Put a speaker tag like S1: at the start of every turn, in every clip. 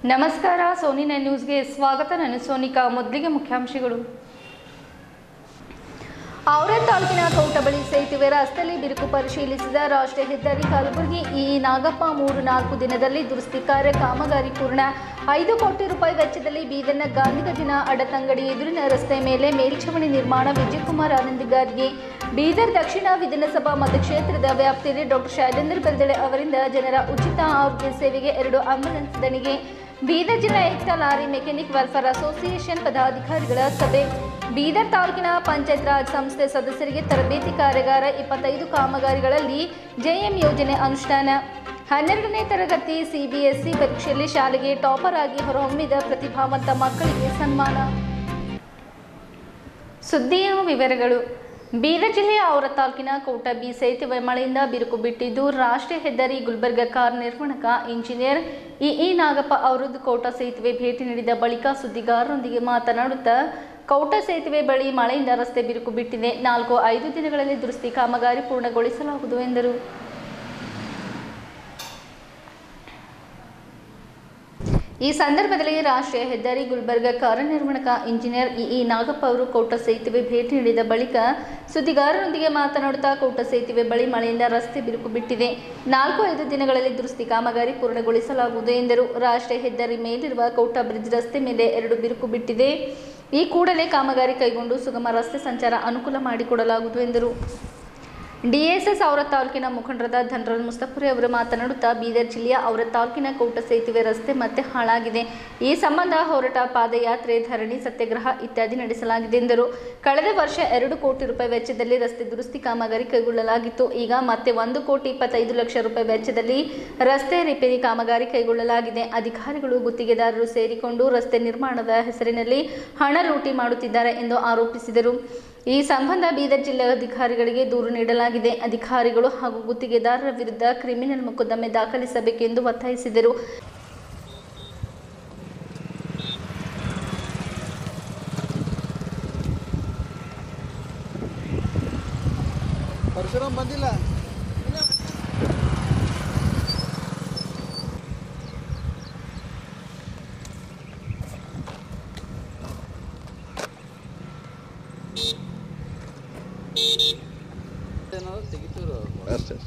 S1: ನಮಸ್ಕಾರ Sony nine ನ್ಯೂಸ್ಗೆ ಸ್ವಾಗತ ನಾನು ಸೋನಿಕಾ ಮೊದಲಿಗೆ ಮುಖ್ಯಾಂಶಗಳು ಔರೇ ತಾಲೂಕಿನ ಕೌಟ ಬಳಿ ಸೇತುವೆ ರಸ್ತೆಯಲ್ಲಿ ಬಿರುಕು ಪರಿಶೀಲಿಸಿದ ರಾಷ್ಟ್ರೀಯ ಹೆದ್ದಾರಿ ಕಲಬುರಗಿ ಇ ನಾಗಪ್ಪ ಮೂರು ನಾಲ್ಕು ದಿನದಲ್ಲಿ ದುರಸ್ತಿ ಕಾರ್ಯ ಕಾಮಗಾರಿ ಪೂರ್ಣ ಐದು ಕೋಟಿ ರೂಪಾಯಿ ವೆಚ್ಚದಲ್ಲಿ ಬೀದರ್ನ ಗಾಂಧಿಗಜಿನ ಅಡತಂಗಡಿ ಎದುರಿನ ರಸ್ತೆ ಮೇಲೆ ಮೇಲ್ಛಾವಣಿ ನಿರ್ಮಾಣ ವಿಜಯಕುಮಾರ್ ಆನಂದಿಗಾರ್ಗೆ ಬೀದರ್ ದಕ್ಷಿಣ ವಿಧಾನಸಭಾ ಮತಕ್ಷೇತ್ರದ ವ್ಯಾಪ್ತಿಯಲ್ಲಿ ಡಾಕ್ಟರ್ ಶೈಲೇಂದ್ರ ಬೆಲ್ದಳೆ ಅವರಿಂದ ಜನರ ಉಚಿತ ಆರೋಗ್ಯ ಸೇವೆಗೆ ಎರಡು ಆಂಬ್ಯುಲೆನ್ಸ್ ದಣಿಗೆ ಬೀದರ್ ಜಿಲ್ಲಾ ಏಕತಾ ಲಾರಿ ಮೆಕ್ಯಾನಿಕ್ ವೆಲ್ಫೇರ್ ಅಸೋಸಿಯೇಷನ್ ಪದಾಧಿಕಾರಿಗಳ ಸಭೆ ಬೀದರ್ ತಾಲೂಕಿನ ಪಂಚಾಯತ್ ರಾಜ್ ಸಂಸ್ಥೆ ಸದಸ್ಯರಿಗೆ ತರಬೇತಿ ಕಾರ್ಯಾಗಾರ ಇಪ್ಪತ್ತೈದು ಕಾಮಗಾರಿಗಳಲ್ಲಿ ಜೆಎಂ ಯೋಜನೆ ಅನುಷ್ಠಾನ ಹನ್ನೆರಡನೇ ತರಗತಿ ಸಿಬಿಎಸ್ಇ ಪರೀಕ್ಷೆಯಲ್ಲಿ ಶಾಲೆಗೆ ಟಾಪರ್ ಆಗಿ ಹೊರಹೊಮ್ಮಿದ ಪ್ರತಿಭಾವಂತ ಮಕ್ಕಳಿಗೆ ಸನ್ಮಾನ ಸುದ್ದಿಯ ವಿವರಗಳು ಬೀದರ್ ಜಿಲ್ಲೆಯ ಔರ ತಾಲೂಕಿನ ಕೋಟಬಿ ಸೇತುವೆ ಮಳೆಯಿಂದ ಬಿರುಕು ಬಿಟ್ಟಿದ್ದು ರಾಷ್ಟ್ರೀಯ ಹೆದ್ದಾರಿ ಗುಲ್ಬರ್ಗ ಕಾರ್ ನಿರ್ಮಾಣಕ ಇಂಜಿನಿಯರ್ ಇಇ ನಾಗಪ್ಪ ಅವರದ್ದು ಕೋಟ ಸೇತುವೆ ಭೇಟಿ ನೀಡಿದ ಬಳಿಕ ಸುದ್ದಿಗಾರರೊಂದಿಗೆ ಮಾತನಾಡುತ್ತಾ ಕೌಟ ಸೇತುವೆ ಬಳಿ ಮಳೆಯಿಂದ ರಸ್ತೆ ಬಿರುಕು ಬಿಟ್ಟಿದೆ ನಾಲ್ಕು ಐದು ದಿನಗಳಲ್ಲಿ ದುರಸ್ತಿ ಕಾಮಗಾರಿ ಪೂರ್ಣಗೊಳಿಸಲಾಗುವುದು ಎಂದರು ಈ ಸಂದರ್ಭದಲ್ಲಿ ರಾಷ್ಟ್ರೀಯ ಹೆದ್ದಾರಿ ಗುಲ್ಬರ್ಗ ಕಾರ್ಯನಿರ್ವಹಣಕ ಇಂಜಿನಿಯರ್ ಇಇ ನಾಗಪ್ಪ ಅವರು ಕೋಟ ಸೇತುವೆ ಭೇಟಿ ನೀಡಿದ ಬಳಿಕ ಸುದ್ದಿಗಾರರೊಂದಿಗೆ ಮಾತನಾಡುತ್ತಾ ಕೋಟ ಸೇತುವೆ ಬಳಿ ಮಳೆಯಿಂದ ರಸ್ತೆ ಬಿರುಕು ಬಿಟ್ಟಿದೆ ನಾಲ್ಕು ಐದು ದಿನಗಳಲ್ಲಿ ದುರಸ್ತಿ ಕಾಮಗಾರಿ ಪೂರ್ಣಗೊಳಿಸಲಾಗುವುದು ಎಂದರು ರಾಷ್ಟ್ರೀಯ ಹೆದ್ದಾರಿ ಮೇಲಿರುವ ಕೋಟ ಬ್ರಿಡ್ಜ್ ರಸ್ತೆ ಮೇಲೆ ಎರಡು ಬಿರುಕು ಬಿಟ್ಟಿದೆ ಈ ಕೂಡಲೇ ಕಾಮಗಾರಿ ಕೈಗೊಂಡು ಸುಗಮ ರಸ್ತೆ ಸಂಚಾರ ಅನುಕೂಲ ಮಾಡಿಕೊಡಲಾಗುವುದು ಎಂದರು ಡಿಎಸ್ಎಸ್ ಔರ ತಾಲೂಕಿನ ಮುಖಂಡರಾದ ಧನರಾಜ್ ಮುಸ್ತಫರಿ ಅವರು ಮಾತನಾಡುತ್ತಾ ಬೀದರ್ ಜಿಲ್ಲೆಯ ಔರ ತಾಲೂಕಿನ ಕೋಟ ಸೇತುವೆ ರಸ್ತೆ ಮತ್ತೆ ಹಾಳಾಗಿದೆ ಈ ಸಂಬಂಧ ಹೋರಾಟ ಪಾದಯಾತ್ರೆ ಧರಣಿ ಸತ್ಯಾಗ್ರಹ ಇತ್ಯಾದಿ ನಡೆಸಲಾಗಿದೆ ಎಂದರು ಕಳೆದ ವರ್ಷ ಎರಡು ಕೋಟಿ ರೂಪಾಯಿ ವೆಚ್ಚದಲ್ಲಿ ರಸ್ತೆ ದುರಸ್ತಿ ಕಾಮಗಾರಿ ಕೈಗೊಳ್ಳಲಾಗಿತ್ತು ಈಗ ಮತ್ತೆ ಒಂದು ಕೋಟಿ ಇಪ್ಪತ್ತೈದು ಲಕ್ಷ ರೂಪಾಯಿ ವೆಚ್ಚದಲ್ಲಿ ರಸ್ತೆ ರಿಪೇರಿ ಕಾಮಗಾರಿ ಕೈಗೊಳ್ಳಲಾಗಿದೆ ಅಧಿಕಾರಿಗಳು ಗುತ್ತಿಗೆದಾರರು ಸೇರಿಕೊಂಡು ರಸ್ತೆ ನಿರ್ಮಾಣದ ಹೆಸರಿನಲ್ಲಿ ಹಣ ಲೂಟಿ ಮಾಡುತ್ತಿದ್ದಾರೆ ಎಂದು ಆರೋಪಿಸಿದರು ಈ ಸಂಬಂಧ ಬೀದರ್ ಜಿಲ್ಲಾಧಿಕಾರಿಗಳಿಗೆ ದೂರು ನೀಡಲಾಗಿದೆ ಅಧಿಕಾರಿಗಳು ಹಾಗೂ ಗುತ್ತಿಗೆದಾರರ ವಿರುದ್ಧ ಕ್ರಿಮಿನಲ್ ಮೊಕದ್ದಮೆ ದಾಖಲಿಸಬೇಕೆಂದು ಒತ್ತಾಯಿಸಿದರು
S2: ಪರಶುರಾಮ್ ಬಂದಿಲ್ಲ ಏನಾದ್ರು ತೆಗಿತೀವ್ರು
S3: ಅಷ್ಟೇ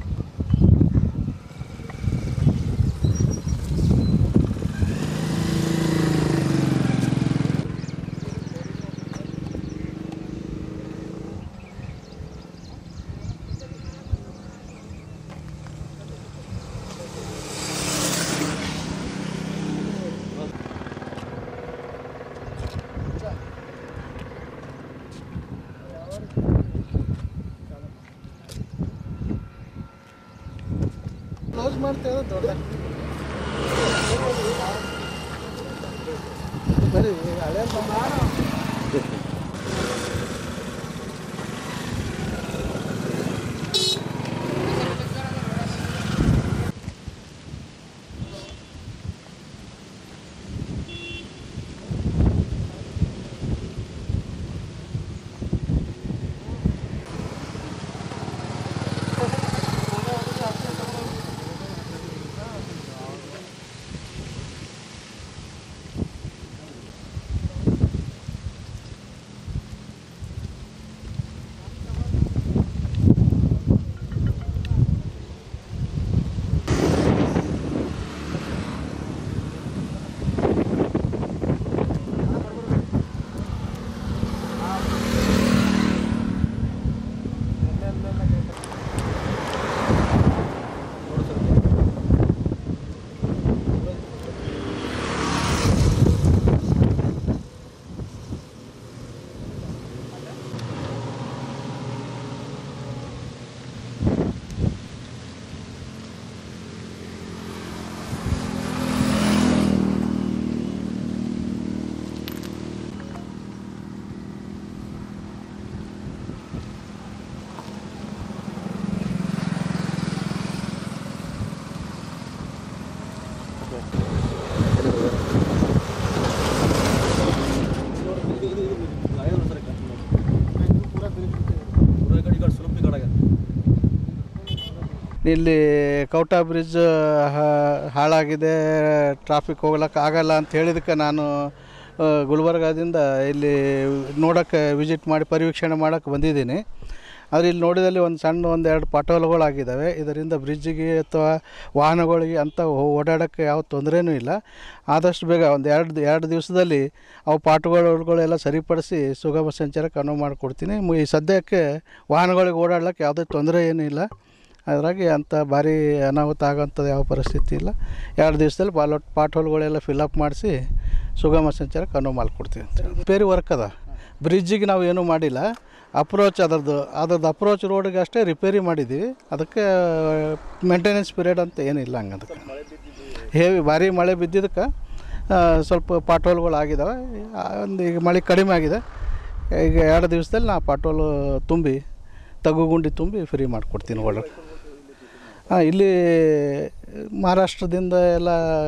S2: ಕ್ಲೋಸ್ ಮಾಡ್ತೇವೆ ದೊಡ್ಡ ಬರೀ ಹಳೆ
S3: ಇಲ್ಲಿ ಕೌಟಾ ಬ್ರಿಡ್ಜ್ ಹಾ- ಹಾಳಾಗಿದೆ ಟ್ರಾಫಿಕ್ ಹೋಗ್ಲಿಕ್ಕೆ ಆಗಲ್ಲ ಅಂತ ಹೇಳಿದಕ್ಕೆ ನಾನು ಆ, ಗುಲ್ಬರ್ಗಾದಿಂದ ಇಲ್ಲಿ ನೋಡೋಕ್ಕೆ ವಿಸಿಟ್ ಮಾಡಿ ಪರಿವೀಕ್ಷಣೆ ಮಾಡೋಕ್ಕೆ ಬಂದಿದ್ದೀನಿ ಆದರೆ ಇಲ್ಲಿ ನೋಡಿದಲ್ಲಿ ಒಂದು ಸಣ್ಣ ಒಂದು ಎರಡು ಪಟೋಲ್ಗಳಾಗಿದ್ದಾವೆ ಇದರಿಂದ ಬ್ರಿಡ್ಜಿಗೆ ಅಥವಾ ವಾಹನಗಳಿಗೆ ಅಂತ ಓಡಾಡೋಕ್ಕೆ ಯಾವ ತೊಂದರೆನೂ ಇಲ್ಲ ಆದಷ್ಟು ಬೇಗ ಒಂದು ಎರಡು ಎರಡು ದಿವಸದಲ್ಲಿ ಅವು ಪಾಠಗಳುಗಳೆಲ್ಲ ಸರಿಪಡಿಸಿ ಸುಗಮ ಸಂಚಾರಕ್ಕೆ ಅನುವು ಮಾಡಿಕೊಡ್ತೀನಿ ಮು- ಈ ಸದ್ಯಕ್ಕೆ ವಾಹನಗಳಿಗೆ ಓಡಾಡ್ಲಿಕ್ಕೆ ಯಾವುದೇ ತೊಂದರೆ ಏನೂ ಇಲ್ಲ ಅದ್ರಾಗೆ ಅಂಥ ಭಾರಿ ಅನಾಹುತ ಆಗೋಂಥದ್ದು ಯಾವ ಪರಿಸ್ಥಿತಿ ಇಲ್ಲ ಎರಡು ದಿವಸದಲ್ಲಿ ಬಾಲೋಟ್ ಪಾಟ್ ಹೋಲ್ಗಳೆಲ್ಲ ಫಿಲಪ್ ಮಾಡಿಸಿ ಸುಗಮ ಸಂಚಾರಕ್ಕೆ ಅನುವು ಮಾಡಿಕೊಡ್ತೀವಿ ಅಂತ ರಿಪೇರಿ ವರ್ಕ್ ಅದ ಬ್ರಿಡ್ಜಿಗೆ ನಾವು ಏನೂ ಮಾಡಿಲ್ಲ ಅಪ್ರೋಚ್ ಅದರದ್ದು ಅದ್ರದ್ದು ಅಪ್ರೋಚ್ ರೋಡಿಗೆ ಅಷ್ಟೇ ರಿಪೇರಿ ಮಾಡಿದ್ದೀವಿ ಅದಕ್ಕೆ ಮೇಂಟೆನೆನ್ಸ್ ಪೀರಿಯಡ್ ಅಂತ ಏನಿಲ್ಲ ಹಂಗೆ ಅದಕ್ಕೆ ಹೇವಿ ಭಾರಿ ಮಳೆ ಬಿದ್ದಿದ್ದಕ್ಕೆ ಆ, ಸ್ವಲ್ಪ ಪಾಟೋಲ್ಗಳು ಆಗಿದ್ದಾವೆ ಆ, ಒಂದು ಈಗ ಮಳೆ ಕಡಿಮೆ ಆಗಿದೆ ಈಗ ಎರಡು ದಿವಸದಲ್ಲಿ ನಾ ಪಾಟೋಲು ತುಂಬಿ ತಗ್ಗುಗುಂಡಿ ತುಂಬಿ ಫ್ರೀ ಮಾಡಿಕೊಡ್ತೀನಿ ಓಡಕ್ಕೆ ಹಾಂ ಇಲ್ಲಿ ಮಹಾರಾಷ್ಟ್ರದಿಂದ ಎಲ್ಲ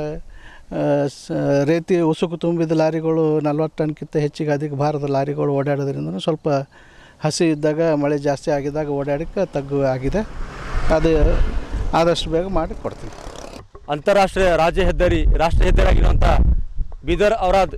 S3: ಆ, ಸ- ರೇತಿ ಉಸುಕು ತುಂಬಿದ ಲಾರಿಗಳು ನಲ್ವತ್ತು ಟನ್ಗಿಂತ ಹೆಚ್ಚಿಗೆ ಅಧಿಕ ಭಾರದ ಲಾರಿಗಳು ಓಡಾಡೋದ್ರಿಂದ ಸ್ವಲ್ಪ ಹಸಿ ಇದ್ದಾಗ ಮಳೆ ಜಾಸ್ತಿ ಆಗಿದ್ದಾಗ ಓಡಾಡಕ್ಕೆ ತಗ್ಗು ಆಗಿದೆ ಅದು ಆದಷ್ಟು ಬೇಗ ಮಾಡಿ ಕೊಡ್ತೀನಿ
S4: ಅಂತಾರಾಷ್ಟ್ರೀಯ ರಾಜ್ಯ ಹೆದ್ದಾರಿ ರಾಷ್ಟ್ರೀಯ ಹೆದ್ದಾರಿ ಆಗಿರುವಂಥ ಬೀದರ್ ಔರಾದ್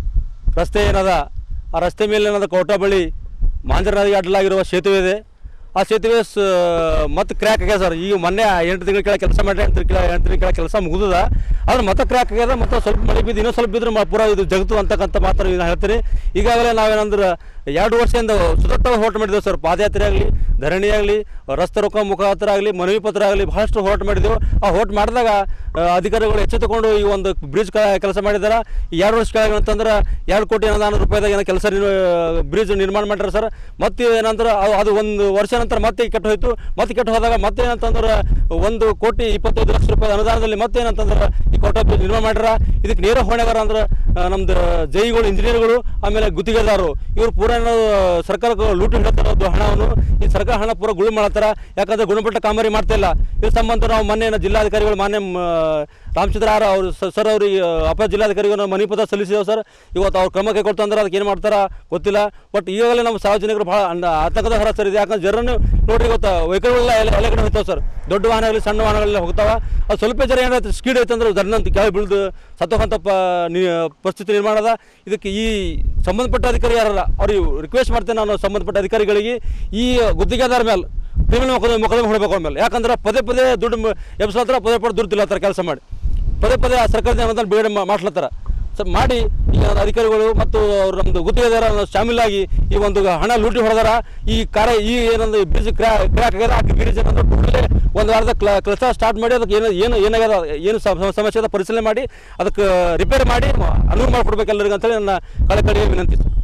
S4: ರಸ್ತೆ ಏನದ ಆ ರಸ್ತೆ ಮೇಲೆ ಏನದ ಕೋಟ ಬಳಿ ಮಾಂಜರ ನದಿಗೆ ಅಡ್ಡಲಾಗಿರುವ ಸೇತುವೆ ಇದೆ ಆ ಸೇತುವೆ ಸ ಮತ್ತೆ ಕ್ರ್ಯಾಕ್ ಆಗ್ಯದ ಸರ್ ಈಗ ಮೊನ್ನೆ ಎಂಟು ತಿಂಗಳ ಕೆಳಗೆ ಕೆಲಸ ಮಾಡಿ ಎಂಟು ತಿಂಗಳ ಎಂಟು ತಿಂಗಳ ಕೆಳಗೆ ಕೆಲಸ ಮುಗಿದದ ಆದ್ರೆ ಮತ್ತೆ ಕ್ರ್ಯಾಕ್ ಆಗ್ಯದ ಮತ್ತು ಸ್ವಲ್ಪ ಮಳೆ ಬಿದ್ದು ಇನ್ನೂ ಸ್ವಲ್ಪ ಬಿದ್ದರೆ ಮ- ಪೂರಾ ಇದು ಜಗತ್ತು ಅಂತಕ್ಕಂಥ ಮಾತ್ರ ನಾನು ಹೇಳ್ತೀನಿ ಈಗಾಗಲೇ ನಾವೇನಂದ್ರೆ ಎರಡು ವರ್ಷದಿಂದ ಸುದತ್ತ ಹೋರಾಟ ಮಾಡಿದ್ದೇವೆ ಸರ್ ಪಾದಯಾತ್ರೆ ಆಗಲಿ ಧರಣಿ ಆಗಲಿ ರಸ್ತೆ ರೊಕ್ಕ ಮುಖಾಂತರ ಆಗಲಿ ಮನವಿ ಪತ್ರ ಆಗಲಿ ಬಹಳಷ್ಟು ಹೋರಾಟ ಮಾಡಿದೆವು ಆ ಹೋರಾಟ ಮಾಡಿದಾಗ ಆ, ಅಧಿಕಾರಿಗಳು ಎಚ್ಚೆತ್ತುಕೊಂಡು ಈ ಒಂದು ಬ್ರಿಡ್ಜ್ ಕೆಲಸ ಮಾಡಿದ್ದಾರೆ ಈ ಎರಡು ವರ್ಷ ಕೆಳಗೆ ಅಂತಂದ್ರೆ ಎರಡು ಕೋಟಿ ಅನುದಾನ ರೂಪಾಯಿದಾಗ ಏನೋ ಕೆಲಸ ಬ್ರಿಡ್ಜ್ ನಿರ್ಮಾಣ ಮಾಡ್ಯಾರ ಸರ್ ಮತ್ತೆ ಏನಂದ್ರೆ ಅದು ಅದು ಒಂದು ವರ್ಷ ನಂತರ ಮತ್ತೆ ಕೆಟ್ಟು ಹೋಯ್ತು ಮತ್ತೆ ಕೆಟ್ಟು ಹೋದಾಗ ಮತ್ತೆ ಏನಂತಂದ್ರೆ ಒಂದು ಕೋಟಿ ಇಪ್ಪತ್ತೈದು ಲಕ್ಷ ರೂಪಾಯಿ ಅನುದಾನದಲ್ಲಿ ಮತ್ತೆ ಏನಂತಂದ್ರೆ ಈ ಕೋಟ ಬ್ರಿಡ್ಜ್ ನಿರ್ಮಾಣ ಮಾಡ್ಯಾರ ಇದಕ್ಕೆ ನೇರ ಹೊಣೆಗಾರ ಅಂದ್ರೆ ಆ, ನಮ್ದು ಜೈಗಳು ಇಂಜಿನಿಯರ್ಗಳು ಆಮೇಲೆ ಗುತ್ತಿಗೆದಾರರು ಇವರು ಪೂರ ಏನೋ ಸರ್ಕಾರಕ್ಕೆ ಲೂಟಿ ಹಿಡಿತಾರದು ಹಣವನ್ನು ಈ ಸರ್ಕಾರ ಹಣ ಪೂರ ಗುಳು ಮಾಡತ್ತಾರ ಯಾಕಂದ್ರೆ ಗುಣಮಟ್ಟ ಕಾಮಗಾರಿ ಮಾಡ್ತಾ ಇಲ್ಲ ಇದ್ರ ಸಂಬಂಧ ನಾವು ಮೊನ್ನೆ ಏನೋ ಜಿಲ್ಲಾಧಿಕಾರಿಗಳು ಮಾನ್ಯ ಮ, ರಾಮಚಂದ್ರ ಆರ್ ಅವರು ಸರ್ ಅವ್ರಿಗೆ ಅಪ ಜಿಲ್ಲಾಧಿಕಾರಿಗಳು ನಾವು ಮನವಿ ಪತ್ರ ಸಲ್ಲಿಸಿದೆವು ಸರ್ ಇವತ್ತು ಅವ್ರು ಕ್ರಮ ಕೈಗೊಳ್ತಾ ಅಂದ್ರೆ ಅದಕ್ಕೆ ಏನು ಮಾಡ್ತಾರ ಗೊತ್ತಿಲ್ಲ ಬಟ್ ಈಗಾಗಲೇ ನಮ್ಮ ಸಾರ್ವಜನಿಕರು ಭಾಳ ಅಂದ ಆತಂಕದ ಹೊರ ಸರ್ ಇದೆ ಯಾಕಂದ್ರೆ ಜನರನ್ನು ನೋಡ್ರಿ ಇವತ್ತು ವೆಹಿಕಲ್ಗಳೆಲ್ಲ ಎಲ್ಲ ಎಲ್ಲ ಕಡೆ ಹೋಗ್ತಾವೆ ಸರ್ ದೊಡ್ಡ ವಾಹನಗಳಲ್ಲಿ ಸಣ್ಣ ವಾಹನಗಳೆಲ್ಲ ಹೋಗ್ತಾವ ಅದು ಸ್ವಲ್ಪ ಜನ ಏನಾಯ್ತು ಸ್ಪೀಡ್ ಐತೆ ಅಂದ್ರೆ ಜರ್ನಂತ ಕೆಳಗೆ ಬೀಳ್ದು ಸತ್ತೋಗಂಥ ಪ ನಿ ಪರಿಸ್ಥಿತಿ ನಿರ್ಮಾಣ ಅದ ಇದಕ್ಕೆ ಈ ಸಂಬಂಧಪಟ್ಟ ಅಧಿಕಾರಿ ಯಾರಲ್ಲ ಅವ್ರಿಗೆ ರಿಕ್ವೆಸ್ಟ್ ಮಾಡ್ತೇನೆ ನಾನು ಸಂಬಂಧಪಟ್ಟ ಅಧಿಕಾರಿಗಳಿಗೆ ಈ ಗುತ್ತಿಗೆದಾರ ಮೇಲೆ ಕ್ರಿಮಿನಲ್ ಮೊಕದ್ದಮೆ ಮೊಕದ್ದಮೆ ಹೊಡಬೇಕು ಆಮೇಲೆ ಯಾಕಂದ್ರೆ ಪದೇ ಪದೇ ದುಡ್ಡು ಮ- ಎಬ್ಸ್ಲತ್ತಾರ ಪದೇ ಪದೇ ದುಡ್ಡು ತಿಲ್ಲತ್ತಾರ ಕೆಲಸ ಮಾಡಿ ಪದೇ ಪದೇ ಆ ಸರ್ಕಾರದ ಅನುದಾನ ಬಿಡುಗಡೆ ಮಾ- ಮಾಡ್ಲತ್ತಾರ ಸೊ ಮಾಡಿ ಈಗ ಅಧಿಕಾರಿಗಳು ಮತ್ತು ಅವ್ರು ನಮ್ಮದು ಗುತ್ತಿಗೆದಾರ ಶಾಮೀಲಾಗಿ ಈ ಒಂದು ಹಣ ಲೂಟಿ ಹೊಡೆದಾರ ಈ ಕಾರ್ಯ ಈ ಏನಂದ್ರೆ ಬ್ರಿಡ್ಜ್ ಕ್ರ್ಯಾ ಕ್ರ್ಯಾಕ್ ಆಗ್ಯದ ಆ ಬ್ರಿಡ್ಜ್ ಏನಂದ್ರೆ ಕೂಡಲೇ ಒಂದು ವಾರದ ಕ್ಲ ಕೆಲಸ ಸ್ಟಾರ್ಟ್ ಮಾಡಿ ಅದಕ್ಕೆ ಏನು ಏನು ಏನಾಗ್ಯದ ಏನು ಸಮ- ಸಮಸ್ಯೆ ಅದ ಪರಿಶೀಲನೆ ಮಾಡಿ ಅದಕ್ಕೆ ರಿಪೇರ್ ಮಾಡಿ ಅನುವು ಮಾಡಿಕೊಡ್ಬೇಕು ಎಲ್ಲರಿಗೂ ಅಂತೇಳಿ ನನ್ನ ಕಳಕಳಿಯ ವಿನಂತಿ ಸರ್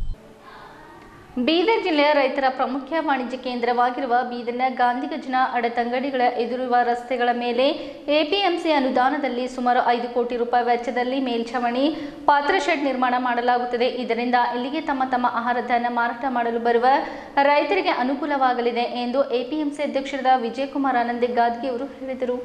S1: ಬೀದರ್ ಜಿಲ್ಲೆಯ ರೈತರ ಪ್ರಮುಖ ವಾಣಿಜ್ಯ ಕೇಂದ್ರವಾಗಿರುವ ಬೀದರ್ನ ಗಾಂಧಿಗಜ್ನ ಅಡತಂಗಡಿಗಳ ಎದುರಿರುವ ರಸ್ತೆಗಳ ಮೇಲೆ ಎಪಿಎಂಸಿ ಅನುದಾನದಲ್ಲಿ ಸುಮಾರು ಐದು ಕೋಟಿ ರೂಪಾಯಿ ವೆಚ್ಚದಲ್ಲಿ ಮೇಲ್ಛಾವಣಿ ಪಾತ್ರ ಶೆಡ್ ನಿರ್ಮಾಣ ಮಾಡಲಾಗುತ್ತದೆ ಇದರಿಂದ ಇಲ್ಲಿಗೆ ತಮ್ಮ ತಮ್ಮ ಆಹಾರ ಧಾನ್ಯ ಮಾರಾಟ ಮಾಡಲು ಬರುವ ರೈತರಿಗೆ ಅನುಕೂಲವಾಗಲಿದೆ ಎಂದು ಎಪಿಎಂಸಿ ಅಧ್ಯಕ್ಷರಾದ ವಿಜಯಕುಮಾರ್ ಆನಂದ್ ಗಾದ್ಗೆ ಅವರು ಹೇಳಿದರು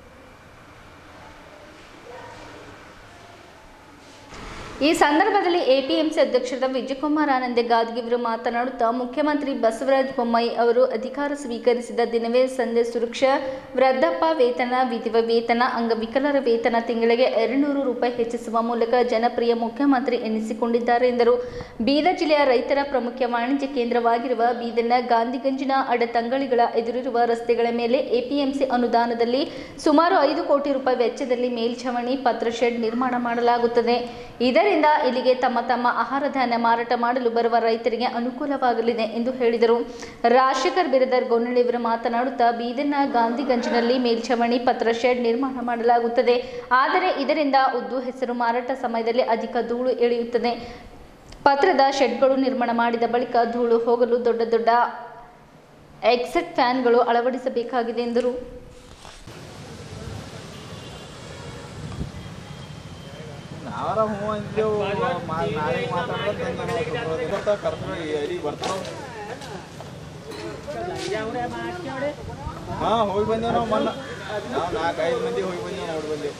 S1: ಈ ಸಂದರ್ಭದಲ್ಲಿ ಎಪಿಎಂಸಿ ಅಧ್ಯಕ್ಷರಾದ ವಿಜಯಕುಮಾರ್ ಆನಂದ್ ಗಾದ್ಗಿವರು ಮಾತನಾಡುತ್ತಾ ಮುಖ್ಯಮಂತ್ರಿ ಬಸವರಾಜ ಬೊಮ್ಮಾಯಿ ಅವರು ಅಧಿಕಾರ ಸ್ವೀಕರಿಸಿದ ದಿನವೇ ಸಂಧ್ಯಾ ಸುರಕ್ಷಾ ವೃದ್ಧಾಪ್ಯ ವೇತನ ವಿಧಿವ ವೇತನ ಅಂಗವಿಕಲರ ವೇತನ ತಿಂಗಳಿಗೆ ಎರಡುನೂರು ರೂಪಾಯಿ ಹೆಚ್ಚಿಸುವ ಮೂಲಕ ಜನಪ್ರಿಯ ಮುಖ್ಯಮಂತ್ರಿ ಎನಿಸಿಕೊಂಡಿದ್ದಾರೆ ಎಂದರು ಬೀದರ್ ಜಿಲ್ಲೆಯ ರೈತರ ಪ್ರಮುಖ ವಾಣಿಜ್ಯ ಕೇಂದ್ರವಾಗಿರುವ ಬೀದರ್ನ ಗಾಂಧಿಗಂಜಿನ ಅಡತಂಗಳಿಗಳ ಎದುರಿರುವ ರಸ್ತೆಗಳ ಮೇಲೆ ಎಪಿಎಂಸಿ ಅನುದಾನದಲ್ಲಿ ಸುಮಾರು ಐದು ಕೋಟಿ ರೂಪಾಯಿ ವೆಚ್ಚದಲ್ಲಿ ಮೇಲ್ಛಾವಣಿ ಪತ್ರ ಶೆಡ್ ನಿರ್ಮಾಣ ಮಾಡಲಾಗುತ್ತದೆ ಇದರಿಂದ ಇಲ್ಲಿಗೆ ತಮ್ಮ ತಮ್ಮ ಆಹಾರ ಧಾನ್ಯ ಮಾರಾಟ ಮಾಡಲು ಬರುವ ರೈತರಿಗೆ ಅನುಕೂಲವಾಗಲಿದೆ ಎಂದು ಹೇಳಿದರು ರಾಜಶೇಖರ್ ಬಿರದರ್ ಗೋನಳ್ಳಿಯವರು ಮಾತನಾಡುತ್ತಾ ಬೀದರ್ನ ಗಾಂಧಿಗಂಜಿನಲ್ಲಿ ಮೇಲ್ಛಾವಣಿ ಪತ್ರ ಶೆಡ್ ನಿರ್ಮಾಣ ಮಾಡಲಾಗುತ್ತದೆ ಆದರೆ ಇದರಿಂದ ಉದ್ದು ಹೆಸರು ಮಾರಾಟ ಸಮಯದಲ್ಲಿ ಅಧಿಕ ಧೂಳು ಎಳೆಯುತ್ತದೆ ಪತ್ರದ ಶೆಡ್ಗಳು ನಿರ್ಮಾಣ ಮಾಡಿದ ಬಳಿಕ ಧೂಳು ಹೋಗಲು ದೊಡ್ಡ ದೊಡ್ಡ ಎಕ್ಸೆಟ್ ಫ್ಯಾನ್ಗಳು ಅಳವಡಿಸಬೇಕಾಗಿದೆ ಎಂದರು
S2: ನಾವರ ಹ್ಞೂ ಅಂದೇವು ನಾಳೆ ಮಾತಾಡೋದು ಬರ್ತಾವ ಕರ್ತಾವ ಎಲ್ಲಿಗೆ ಬರ್ತಾವ ಹಾಂ ಹೋಗಿ ಬಂದೇವು ನಾವು ಮೊನ್ನೆ ನಾವು ನಾಲ್ಕು ಐದು ಮಂದಿ ಹೋಗಿ ಬಂದೇವು ನೋಡಿ ಬಂದೇವು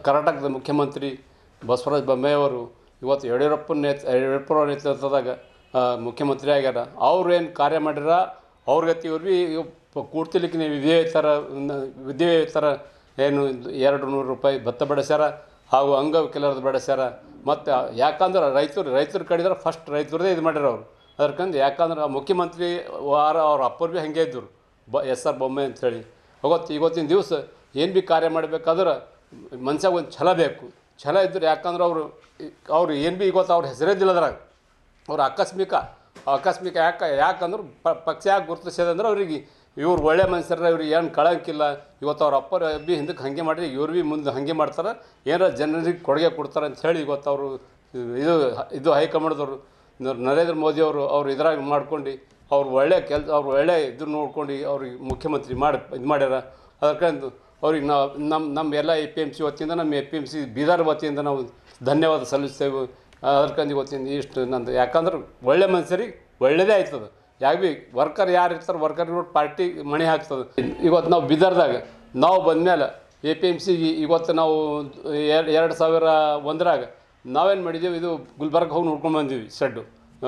S5: ಕರ್ನಾಟಕದ ಮುಖ್ಯಮಂತ್ರಿ ಬಸವರಾಜ ಬೊಮ್ಮಾಯಿ ಅವರು ಇವತ್ತು ಯಡಿಯೂರಪ್ಪನ ನೇತ ಯಡಿಯೂರಪ್ಪರ ನೇತೃತ್ವದಾಗ ಆ, ಮುಖ್ಯಮಂತ್ರಿ ಆಗ್ಯಾರ ಅವ್ರು ಏನು ಕಾರ್ಯ ಮಾಡ್ಯಾರ ಅವ್ರ ಗತಿ ಇವ್ರು ಭೀ ಕೂಡ್ತಿಲಿಕ್ಕೆ ನೀವು ವಿಧಿವೇತರ ವಿಧಿವೇತರ ಏನು ಎರಡು ನೂರು ರೂಪಾಯಿ ಭತ್ತ ಬೆಳೆಸ್ಯಾರ ಹಾಗೂ ಅಂಗವಿಕಲರದ್ದು ಬೆಳೆಸ್ಯಾರ ಮತ್ತು ಯಾಕಂದ್ರೆ ರೈತರು ರೈತರು ಕಡಿದ್ರೆ ಫಸ್ಟ್ ರೈತರದೇ ಇದು ಮಾಡ್ಯಾರ ಅವರು ಅದಕ್ಕಂದು ಯಾಕಂದ್ರೆ ಆ ಮುಖ್ಯಮಂತ್ರಿ ವಾರ ಅವ್ರ ಅಪ್ಪರು ಭೀ ಹಾಗೆ ಇದ್ದರು ಬ ಎಸ್ ಆರ್ ಬೊಮ್ಮಾಯಿ ಅಂತೇಳಿ ಅವತ್ತು ಇವತ್ತಿನ ದಿವಸ ಏನು ಭೀ ಕಾರ್ಯ ಮಾಡಬೇಕಾದ್ರೆ ಮನ್ಸಾಗ ಒಂದು ಛಲ ಬೇಕು ಛಲ ಇದ್ರೆ ಯಾಕಂದ್ರೆ ಅವರು ಅವ್ರು ಏನು ಭೀ ಇವತ್ತು ಅವ್ರ ಹೆಸರೇ ದಿಲ್ಲದ್ರಾಗ ಅವ್ರು ಆಕಸ್ಮಿಕ ಆಕಸ್ಮಿಕ ಯಾಕೆ ಯಾಕಂದ್ರೆ ಪ ಪಕ್ಷ ಯಾಕೆ ಗುರುತಿಸ್ಯದಂದ್ರೆ ಅವ್ರಿಗೆ ಇವ್ರು ಒಳ್ಳೆ ಮನುಷ್ಯರ ಇವ್ರಿಗೆ ಏನು ಕಳಂಕಿಲ್ಲ ಇವತ್ತು ಅವ್ರ ಅಪ್ಪರು ಬಿ ಹಿಂದಕ್ಕೆ ಹಾಗೆ ಮಾಡಿ ಇವ್ರು ಭೀ ಮುಂದೆ ಹಾಗೆ ಮಾಡ್ತಾರೆ ಏನಾರ ಜನರಿಗೆ ಕೊಡುಗೆ ಕೊಡ್ತಾರೆ ಅಂತ ಹೇಳಿ ಇವತ್ತು ಅವರು ಇದು ಇದು ಹೈಕಮಾಂಡ್ದವರು ನ- ನರೇಂದ್ರ ಮೋದಿ ಅವರು ಅವ್ರು ಇದ್ರಾಗ ಮಾಡ್ಕೊಂಡು ಅವ್ರು ಒಳ್ಳೆ ಕೆಲ್ಸ ಅವ್ರು ಒಳ್ಳೆ ಇದು ನೋಡ್ಕೊಂಡು ಅವ್ರಿಗೆ ಮುಖ್ಯಮಂತ್ರಿ ಮಾಡಿ ಇದು ಮಾಡ್ಯಾರ ಅದಕ್ಕಂದು ಅವ್ರಿಗೆ ನಾವು ನಮ್ಮ ನಮ್ಮ ಎಲ್ಲ ಎ ಪಿ ಎಮ್ ಸಿ ವತಿಯಿಂದ ನಮ್ಮ A P M C Bidar ವತಿಯಿಂದ ನಾವು ಧನ್ಯವಾದ ಸಲ್ಲಿಸ್ತೇವೆ ಅದಕ್ಕಂದು ಇವತ್ತಿನ ಇಷ್ಟು ನಂದು ಯಾಕಂದ್ರೆ ಒಳ್ಳೆ ಮನುಷ್ಯರಿಗೆ ಒಳ್ಳೆಯದೇ ಆಯ್ತದೆ ಯಾಕೆ ಭೀ ವರ್ಕರ್ ಯಾರು ಇರ್ತಾರೆ ವರ್ಕರ್ ಪಾರ್ಟಿ ಮಣಿ ಹಾಕ್ತದೆ ಇವತ್ತು ನಾವು ಬೀದರ್ದಾಗ ನಾವು ಬಂದಮೇಲೆ ಎ ಪಿ ಎಮ್ ಸಿ ಇವತ್ತು ನಾವು ಎರಡು ಎರಡು ಸಾವಿರ ಒಂದರಾಗ ನಾವೇನು ಮಾಡಿದ್ದೀವಿ ಇದು ಗುಲ್ಬರ್ಗ ಹೋಗಿ ನೋಡ್ಕೊಂಡು ಬಂದೀವಿ shed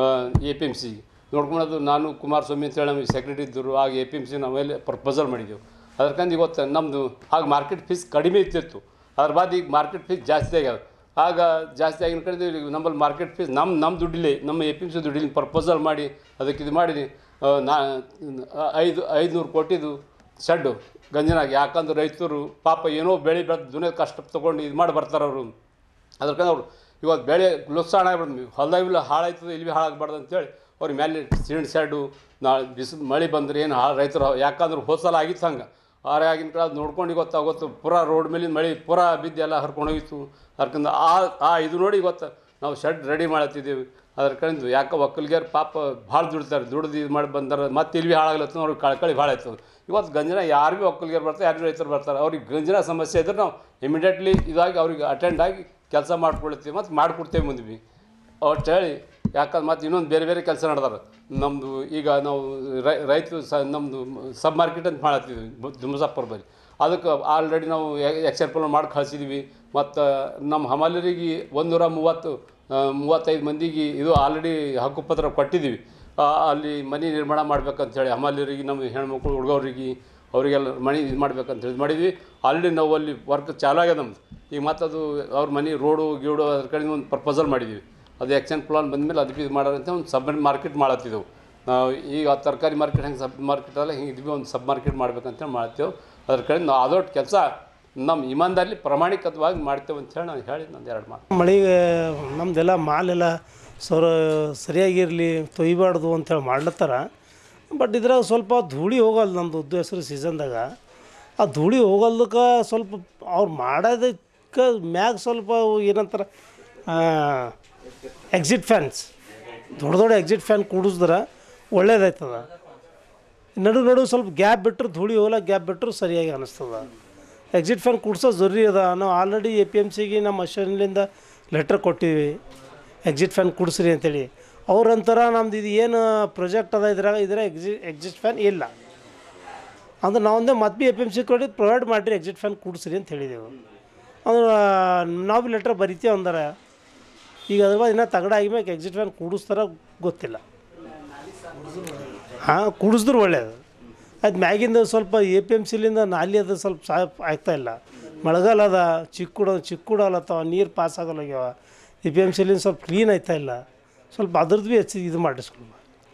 S5: A P M C ನೋಡ್ಕೊಳ್ಳೋದು ನಾನು ಕುಮಾರಸ್ವಾಮಿ ಅಂತೇಳಿ ನಮಗೆ ಸೆಕ್ರೆಟರಿ ಇದ್ದರು ಆಗ ಎ ಪಿ ಎಮ್ ಸಿ ನಾವೆಲ್ಲ ಪ್ರಪೋಸಲ್ ಮಾಡಿದ್ದೆವು ಅದಕ್ಕಂದು ಇವತ್ತು ನಮ್ಮದು ಆಗ ಮಾರ್ಕೆಟ್ ಫೀಸ್ ಕಡಿಮೆ ಇರ್ತಿತ್ತು ಅದ್ರ ಬಾದ್ ಈಗ ಮಾರ್ಕೆಟ್ ಫೀಸ್ ಜಾಸ್ತಿ ಆಗ್ಯಾವ ಆಗ ಜಾಸ್ತಿ ಆಗಿನ ಕಡೆ ಈಗ ನಮ್ಮಲ್ಲಿ ಮಾರ್ಕೆಟ್ ಫೀಸ್ ನಮ್ಮ ನಮ್ಮ ದುಡ್ಡಿಲಿ ನಮ್ಮ ಎ ಪಿ ಎಮ್ ಸಿ ದುಡ್ಡಿಲಿ ಪ್ರಪೋಸಲ್ ಮಾಡಿ ಅದಕ್ಕೆ ಇದು ಮಾಡಿ ಆ, ನಾ ಐದು ಐದುನೂರು ಕೋಟಿದು ಶೆಡ್ಡು ಗಂಜನಾಗ ಯಾಕಂದ್ರೆ ರೈತರು ಪಾಪ ಏನೋ ಬೆಳೆ ಬೆಳೆದು ದುನಿಯ ಕಷ್ಟ ತೊಗೊಂಡು ಇದು ಮಾಡಿ ಬರ್ತಾರೆ ಅವರು ಅದಕ್ಕೆ ಅವ್ರು ಇವತ್ತು ಬೆಳೆ ಲುಕ್ಸಾಣ ಆಗ್ಬಿಡ್ದು ಹೊಲದಾಗಿಲ್ಲ ಹಾಳಾಯ್ತದೆ ಇಲ್ಲಿ ಭೀ ಹಾಳಾಗಬಾರ್ದು ಅಂತೇಳಿ ಅವ್ರಿಗೆ ಮೇಲೆ ಸೀಣ್ ಸ್ಯಾಡು ನಾಳೆ ಬಿಸಿಲು ಮಳೆ ಬಂದ್ರೆ ಏನು ಹಾಳು ರೈತರು ಯಾಕಂದ್ರೆ ಹೋದ ಸಲ ಆಗಿತ್ತು ಹಂಗೆ ಆರೆ ಆಗಿನ ಕಡೆ ಅದು ನೋಡ್ಕೊಂಡು ಇವತ್ತು ಅವತ್ತು ಪೂರಾ ರೋಡ್ ಮೇಲಿನ ಮಳೆ ಪೂರಾ ಬಿದ್ದು ಎಲ್ಲ ಹರ್ಕೊಂಡು ಹೋಗಿತ್ತು ಅದಕ್ಕಂದು ಆ ಆ ಇದು ನೋಡಿ ಇವತ್ತು ನಾವು ಶೆಡ್ ರೆಡಿ ಮಾಡತ್ತಿದ್ದೀವಿ ಅದ್ರ ಕಡೆಯಿಂದ ಯಾಕೆ ಒಕ್ಕಲಿಗರು ಪಾಪ ಭಾಳ ದುಡ್ತಾರೆ ದುಡ್ದು ಇದು ಮಾಡಿ ಬಂದಾರ ಮತ್ತೆ ಇಲ್ಲಿ ಭೀ ಹಾಳಾಗ್ಲತ್ತ ಅವ್ರಿಗೆ ಕಳ್ಕಳಿ ಭಾಳ ಆಯ್ತದೆ ಇವತ್ತು ಗಂಜನ ಯಾರು ಭೀ ಒಕ್ಕಲಿಗರು ಬರ್ತಾರೆ ಯಾರು ರೈತರು ಬರ್ತಾರೆ ಅವ್ರಿಗೆ ಗಂಜನ ಸಮಸ್ಯೆ ಇದ್ರೆ ನಾವು ಇಮಿಡಿಯೇಟ್ಲಿ ಇದಾಗಿ ಅವ್ರಿಗೆ ಅಟೆಂಡ್ ಆಗಿ ಕೆಲಸ ಮಾಡ್ಕೊಳ್ತೀವಿ ಮತ್ತು ಮಾಡಿಕೊಡ್ತೇವೆ ಮುಂದೆ ಭೀ ಒಟ್ಟು ಹೇಳಿ ಯಾಕಂದ್ರೆ ಮತ್ತೆ ಇನ್ನೊಂದು ಬೇರೆ ಬೇರೆ ಕೆಲಸ ನಡೆದಾರ ನಮ್ಮದು ಈಗ ನಾವು ರೈ ರೈತರು ಸ ನಮ್ಮದು ಸಬ್ ಮಾರ್ಕೆಟ್ ಅಂತ ಮಾಡತ್ತೀವಿ ದುಮಸಾಪುರ ಬಳಿ ಅದಕ್ಕೆ ಆಲ್ರೆಡಿ ನಾವು ಎಕ್ಸೆಪ್ಟ್ ಮಾಡಿ ಕಳಿಸಿದ್ವಿ ಮತ್ತು ನಮ್ಮ ಹಮಾಲರಿಗೆ ಒಂದೂರ ಮೂವತ್ತು ಆ, ಮೂವತ್ತೈದು ಮಂದಿಗೆ ಇದು ಆಲ್ರೆಡಿ ಹಕ್ಕುಪತ್ರ ಕೊಟ್ಟಿದ್ದೀವಿ ಆ, ಅಲ್ಲಿ ಮನೆ ನಿರ್ಮಾಣ ಮಾಡ್ಬೇಕಂತ ಹೇಳಿ ಹಮಾಲಿಯರಿಗೆ ನಮ್ಮ ಹೆಣ್ಮಕ್ಳು ಹುಡುಗರಿಗೆ ಅವರಿಗೆಲ್ಲ ಮನೆ ಇದು ಮಾಡ್ಬೇಕಂತ ಹೇಳಿ ಮಾಡಿದ್ವಿ ಆಲ್ರೆಡಿ ನಾವು ಅಲ್ಲಿ ವರ್ಕ್ ಚಾಲು ಆಗ್ಯದ ನಮ್ದು ಈಗ ಮತ್ತು ಅದು ಅವ್ರ ಮನೆ ರೋಡು ಗೀಡು ಅದ್ರ ಕಡೆ ಒಂದು ಪ್ರಪೋಸಲ್ ಮಾಡಿದ್ದೀವಿ ಅದು ಆ್ಯಕ್ಷನ್ ಪ್ಲಾನ್ ಬಂದಮೇಲೆ ಅದಕ್ಕೆ ಇದು ಮಾಡೋದಂತ ಒಂದು ಸಬ್ ಮಾರ್ಕೆಟ್ ಮಾಡತ್ತಿದ್ದೆವು ನಾವು ಈಗ ತರಕಾರಿ ಮಾರ್ಕೆಟ್ ಹೆಂಗೆ ಸಬ್ ಮಾರ್ಕೆಟ್ ಅಲ್ಲ ಹಿಂಗೆ ಇದ್ವಿ ಒಂದು ಸಬ್ ಮಾರ್ಕೆಟ್ ಮಾಡ್ಬೇಕಂತೇಳಿ ಮಾಡ್ತೇವೆ ಅದ್ರ ಕಡೆ ನಾವು ಅದೊಟ್ಟು ಕೆಲಸ ನಮ್ಮ ಇಮಾನ್ದಾರಿ ಪ್ರಾಮಾಣಿಕವಾಗಿ ಮಾಡ್ತೇವೆ ಅಂತ ಹೇಳಿ ನಾನು ಹೇಳಿ ನಂದು ಎರಡು ಮಾತು
S6: ಮಳೆಗೆ ನಮ್ಮದೆಲ್ಲ ಮಾಲೆಲ್ಲ ಸರ ಸರಿಯಾಗಿರಲಿ ತೊಯ್ಬಾರ್ದು ಅಂತೇಳಿ ಮಾಡ್ಲತ್ತಾರ ಬಟ್ ಇದ್ರಾಗ ಸ್ವಲ್ಪ ಧೂಳಿ ಹೋಗಲ್ಲ ನಮ್ಮದು ಉದ್ದು ಹೆಸರು ಸೀಸನ್ದಾಗ ಆ ಧೂಳಿ ಹೋಗಲ್ದಕ್ಕೆ ಸ್ವಲ್ಪ ಅವ್ರು ಮಾಡೋದಕ್ಕೆ ಮ್ಯಾಗ ಸ್ವಲ್ಪ ಅವು ಏನಂತಾರೆ ಎಕ್ಸಿಟ್ ಫ್ಯಾನ್ಸ್ ದೊಡ್ಡ ದೊಡ್ಡ ಎಕ್ಸಿಟ್ ಫ್ಯಾನ್ ಕೂಡಿಸಿದ್ರೆ ಒಳ್ಳೇದಾಯ್ತದ ನಡು ನಡು ಸ್ವಲ್ಪ ಗ್ಯಾಪ್ ಬಿಟ್ಟರು ಧೂಳಿ ಹೋಗಲ್ಲ ಗ್ಯಾಪ್ ಬಿಟ್ಟರು ಸರಿಯಾಗಿ ಅನಿಸ್ತದ ಎಕ್ಸಿಟ್ ಫ್ಯಾನ್ ಕೂಡ್ಸೋದು ಜರುರಿ ಅದ ನಾವು ಆಲ್ರೆಡಿ ಎ ಪಿ ಎಮ್ ಸಿಗೆ ನಮ್ಮ ಅಶನ್ಲಿಂದ ಲೆಟ್ರ್ ಕೊಟ್ಟಿವಿ ಎಕ್ಸಿಟ್ ಫ್ಯಾನ್ ಕೂಡಿಸ್ರಿ ಅಂತೇಳಿ ಅವ್ರಂತರ ನಮ್ದು ಇದು ಏನು ಪ್ರಾಜೆಕ್ಟ್ ಅದ ಇದ್ರಾಗ ಇದ್ರ ಎಕ್ಸಿ ಎಕ್ಸಿಟ್ ಫ್ಯಾನ್ ಇಲ್ಲ ಅಂದ್ರೆ ನಾವೊಂದೇ ಮತ್ತೆ B A P M C ಕೊಡಿ ಪ್ರೊವೈಡ್ ಮಾಡಿರಿ ಎಕ್ಸಿಟ್ ಫ್ಯಾನ್ ಕೂಡಿಸ್ರಿ ಅಂತ ಹೇಳಿದೆವು ಅಂದ್ರೆ ನಾವು ಬಿ ಲೆಟ್ರ್ ಬರಿತೀವಿ ಅಂದ್ರೆ ಈಗ ಅದ್ರ बाद ಇನ್ನೂ ತಗಡ ಆಗಿಮ್ಯಾಕೆ ಎಕ್ಸಿಟ್ ಫ್ಯಾನ್ ಕೂಡಿಸ್ತಾರ ಗೊತ್ತಿಲ್ಲ ಹಾಂ ಕುಡಿಸಿದ್ರು ಒಳ್ಳೇದು ಅದು ಮ್ಯಾಗಿಂದ ಸ್ವಲ್ಪ ಎ ಪಿ ಎಮ್ ಸಿಲಿಂದ ನಾಲಿ ಅದು ಸ್ವಲ್ಪ ಸಾ ಆಗ್ತಾ ಇಲ್ಲ ಮಳೆಗಾಲ ಅದ ಚಿಕ್ಕುಡ ಚಿಕ್ಕುಡಲತ್ತವ ನೀರು ಪಾಸ್ ಆಗಲ್ಲೋಗ್ಯಾವ ಎ ಪಿ ಎಮ್ ಸಿಲಿಂದ ಸ್ವಲ್ಪ ಕ್ಲೀನ್ ಆಯ್ತಾ ಇಲ್ಲ ಸ್ವಲ್ಪ ಅದ್ರದ್ದು ಭೀ ಹೆಚ್ಚು ಇದು ಮಾಡಿ ಸ್ವಲ್ಪ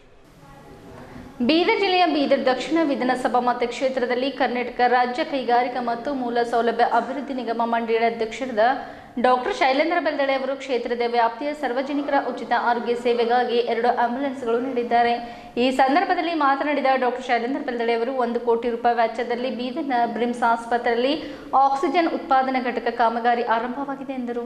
S1: ಬೀದರ್ ಜಿಲ್ಲೆಯ ಬೀದರ್ ದಕ್ಷಿಣ ವಿಧಾನಸಭಾ ಮತಕ್ಷೇತ್ರದಲ್ಲಿ ಕರ್ನಾಟಕ ರಾಜ್ಯ ಕೈಗಾರಿಕಾ ಮತ್ತು ಮೂಲ ಸೌಲಭ್ಯ ಅಭಿವೃದ್ಧಿ ನಿಗಮ ಮಂಡಳಿಯ ಅಧ್ಯಕ್ಷರಾದ ಡಾಕ್ಟರ್ ಶೈಲೇಂದ್ರ ಬೆಲ್ದಳೆ ಅವರು ಕ್ಷೇತ್ರದ ವ್ಯಾಪ್ತಿಯ ಸಾರ್ವಜನಿಕರ ಉಚಿತ ಆರೋಗ್ಯ ಸೇವೆಗಾಗಿ ಎರಡು ಆಂಬ್ಯುಲೆನ್ಸ್ಗಳು ನೀಡಿದ್ದಾರೆ ಈ ಸಂದರ್ಭದಲ್ಲಿ ಮಾತನಾಡಿದ ಡಾಕ್ಟರ್ ಶೈಲೇಂದ್ರ ಬೆಲ್ದಳೆ ಅವರು ಒಂದು ಕೋಟಿ ರೂಪಾಯಿ ವೆಚ್ಚದಲ್ಲಿ ಬೀದರ್ನ ಬ್ರಿಮ್ಸ್ ಆಸ್ಪತ್ರೆಯಲ್ಲಿ ಆಕ್ಸಿಜನ್ ಉತ್ಪಾದನಾ ಘಟಕ ಕಾಮಗಾರಿ ಆರಂಭವಾಗಿದೆ ಎಂದರು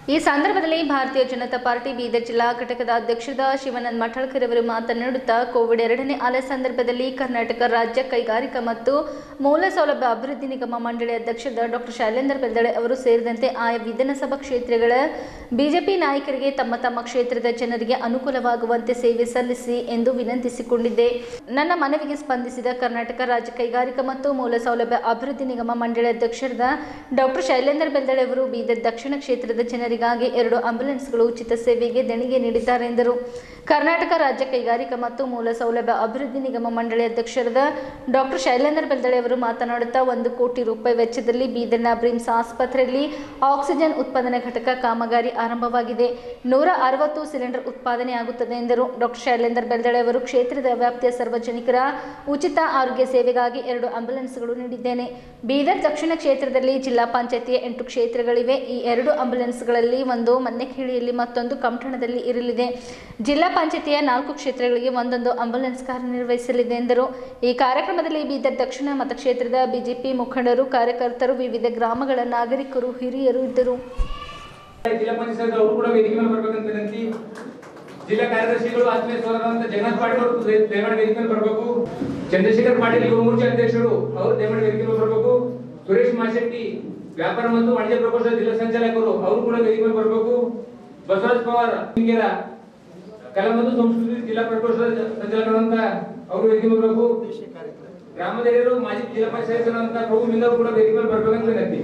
S1: ಈ ಸಂದರ್ಭದಲ್ಲಿ ಭಾರತೀಯ ಜನತಾ ಪಾರ್ಟಿ ಬೀದರ್ ಜಿಲ್ಲಾ ಘಟಕದ ಅಧ್ಯಕ್ಷರಾದ ಶಿವಾನಂದ್ ಮಠಳ್ಕರ್ ಅವರು ಮಾತನಾಡುತ್ತಾ ಕೋವಿಡ್ ಎರಡನೇ ಅಲೆ ಸಂದರ್ಭದಲ್ಲಿ ಕರ್ನಾಟಕ ರಾಜ್ಯ ಕೈಗಾರಿಕಾ ಮತ್ತು ಮೂಲ ಸೌಲಭ್ಯ ಅಭಿವೃದ್ಧಿ ನಿಗಮ ಮಂಡಳಿ ಅಧ್ಯಕ್ಷರಾದ ಡಾಕ್ಟರ್ ಶೈಲೇಂದ್ರ ಬೆಲ್ದಳೆ ಅವರು ಸೇರಿದಂತೆ ಆಯಾ ವಿಧಾನಸಭಾ ಕ್ಷೇತ್ರಗಳ ಬಿಜೆಪಿ ನಾಯಕರಿಗೆ ತಮ್ಮ ತಮ್ಮ ಕ್ಷೇತ್ರದ ಜನರಿಗೆ ಅನುಕೂಲವಾಗುವಂತೆ ಸೇವೆ ಸಲ್ಲಿಸಿ ಎಂದು ವಿನಂತಿಸಿಕೊಂಡಿದ್ದೆ ನನ್ನ ಮನವಿಗೆ ಸ್ಪಂದಿಸಿದ ಕರ್ನಾಟಕ ರಾಜ್ಯ ಕೈಗಾರಿಕಾ ಮತ್ತು ಮೂಲ ಸೌಲಭ್ಯ ಅಭಿವೃದ್ಧಿ ನಿಗಮ ಮಂಡಳಿ ಅಧ್ಯಕ್ಷರಾದ ಡಾಕ್ಟರ್ ಶೈಲೇಂದ್ರ ಬೆಲ್ದಳೆ ಅವರು ಬೀದರ್ ದಕ್ಷಿಣ ಕ್ಷೇತ್ರದ ಜನರಿಗಾಗಿ ಎರಡು ಆಂಬ್ಯುಲೆನ್ಸ್ಗಳು ಉಚಿತ ಸೇವೆಗೆ ದೇಣಿಗೆ ನೀಡಿದ್ದಾರೆ ಎಂದರು ಕರ್ನಾಟಕ ರಾಜ್ಯ ಕೈಗಾರಿಕಾ ಮತ್ತು ಮೂಲ ಸೌಲಭ್ಯ ಅಭಿವೃದ್ಧಿ ನಿಗಮ ಮಂಡಳಿ ಅಧ್ಯಕ್ಷರಾದ ಡಾಕ್ಟರ್ ಶೈಲೇಂದ್ರ ಬೆಲ್ದಳೆ ಅವರು ಮಾತನಾಡುತ್ತಾ ಒಂದು ಕೋಟಿ ರೂಪಾಯಿ ವೆಚ್ಚದಲ್ಲಿ ಬೀದರ್ನ ಬ್ರಿಮ್ಸ್ ಆಸ್ಪತ್ರೆಯಲ್ಲಿ ಆಕ್ಸಿಜನ್ ಉತ್ಪಾದನಾ ಘಟಕ ಕಾಮಗಾರಿ ಆರಂಭವಾಗಿದೆ ನೂರ ಅರವತ್ತು ಸಿಲಿಂಡರ್ ಉತ್ಪಾದನೆ ಆಗುತ್ತದೆ ಎಂದರು ಡಾಕ್ಟರ್ ಶೈಲೇಂದ್ರ ಬೆಲ್ದಳೆ ಅವರು ಕ್ಷೇತ್ರದ ವ್ಯಾಪ್ತಿಯ ಸಾರ್ವಜನಿಕರ ಉಚಿತ ಆರೋಗ್ಯ ಸೇವೆಗಾಗಿ ಎರಡು ಆಂಬ್ಯುಲೆನ್ಸ್ಗಳು ನೀಡಿದ್ದೇನೆ ಬೀದರ್ ದಕ್ಷಿಣ ಕ್ಷೇತ್ರದಲ್ಲಿ ಜಿಲ್ಲಾ ಪಂಚಾಯತಿಯ ಎಂಟು ಕ್ಷೇತ್ರಗಳಿವೆ ಈ ಎರಡು ಆಂಬ್ಯುಲೆನ್ಸ್ಗಳಲ್ಲಿ ಒಂದು ಮನ್ನೆಖೇಳಿಯಲ್ಲಿ ಮತ್ತೊಂದು ಕಮಠಣದಲ್ಲಿ ಇರಲಿದೆ ಜಿಲ್ಲಾ ಪಂಚಾಯತಿಯ ನಾಲ್ಕು ಕ್ಷೇತ್ರಗಳಿಗೆ ಒಂದೊಂದು ಆಂಬ್ಯುಲೆನ್ಸ್ ಕಾರ್ಯನಿರ್ವಹಿಸಲಿದೆ ಎಂದರು ಈ ಕಾರ್ಯಕ್ರಮದಲ್ಲಿ ಬೀದರ್ ದಕ್ಷಿಣ ಮತಕ್ಷೇತ್ರದ ಬಿಜೆಪಿ ಮುಖಂಡರು ಕಾರ್ಯಕರ್ತರು ವಿವಿಧ ಗ್ರಾಮಗಳ ನಾಗರಿಕರು ಹಿರಿಯರು ಇದ್ದರು
S7: ಜಿಲ್ಲಾ ಪಂಚಾಯತ್ ಅವರು ಕೂಡ ವೇದಿಕೆ ಮೇಲೆ ಬರ್ಬೇಕಂತ ವಿನಂತಿ ಜಿಲ್ಲಾ ಕಾರ್ಯದರ್ಶಿಗಳು ಆತ್ಮೀಯ ಸೋದರಂತ ಜಗನ್ನಾಥ್ ಪಾಟೀಲ್ ಅವರು ದಯ- ದಯಮಾಡಿ ವೇದಿಕೆ ಮೇಲೆ ಬರಬೇಕು ಚಂದ್ರಶೇಖರ್ ಪಾಟೀಲ್ ಯುವ ಮೋರ್ಚಾ ಅಧ್ಯಕ್ಷರು ಅವರು ದಯಮಾಡಿ ವೇದಿಕೆ ಮೇಲೆ ಬರಬೇಕು ಸುರೇಶ್ ಮಾಶೆಟ್ಟಿ ವ್ಯಾಪಾರ ಮತ್ತು ವಾಣಿಜ್ಯ ಪ್ರಕೋಷ್ಠದ ಜಿಲ್ಲಾ ಸಂಚಾಲಕರು ಅವರು ಕೂಡ ವೇದಿಕೆ ಮೇಲೆ ಬರಬೇಕು ಬಸವರಾಜ್ ಪವಾರ್ ಹಿಂಗೇರ ಕಲಾ ಮತ್ತು ಸಂಸ್ಕೃತಿ ಜಿಲ್ಲಾ ಪ್ರಕೋಷ್ಠದ ಜ- ಸಂಚಾಲಕರಂತ ಅವರು ವೇದಿಕೆ ಮೇಲೆ ಬರಬೇಕು ಗ್ರಾಮದ ಹಿರಿಯರು ಮಾಜಿ ಜಿಲ್ಲಾ ಪಂಚಾಯತ್ ಅಂತ ಪ್ರಭು ಮಿಂದ ಅವರು ಕೂಡ ವೇದಿಕೆ ಮೇಲೆ ಬರ್ಬೇಕಂತ ವಿನಂತಿ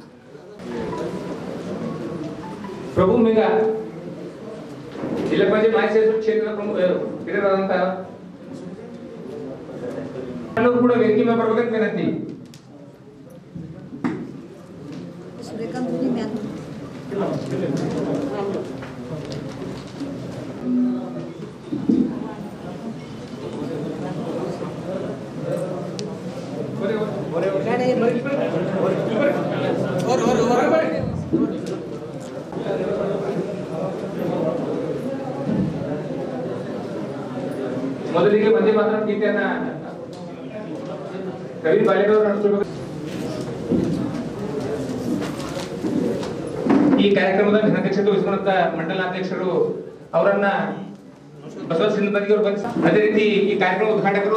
S7: ಪ್ರಭು ಮಿಂಗ ಜಿಲ್ಲಾ ಪಂಚಾಯತ್ ಮಾಜಿ ಸದಸ್ಯರು ಕ್ಷೇತ್ರದ ಪ್ರಮುಖ ಹಿರಿಯರಾದಂತ ಅವರು ಕೂಡ ವೇದಿಕೆ ಮೇಲೆ ಬರ್ಬೇಕಂತ ವಿನಂತಿ ಮೊದಲಿಗೆ ವಂದೇ ಮಾತರಂ ಗೀತೆಯನ್ನ ರವಿ ಬಾಲೇಗೌಡರು ನಡೆಸಬೇಕು ಈ ಕಾರ್ಯಕ್ರಮದ ಅಧ್ಯಕ್ಷತೆ ವಹಿಸಿಕೊಂಡಂತ ಮಂಡಲಾಧ್ಯಕ್ಷರು ಅವರನ್ನ ಬಸವ ಸಿಂಧಬಂದಿ ಅವರು ಬಂದ ಅದೇ ರೀತಿ ಈ ಕಾರ್ಯಕ್ರಮ ಉದ್ಘಾಟಕರು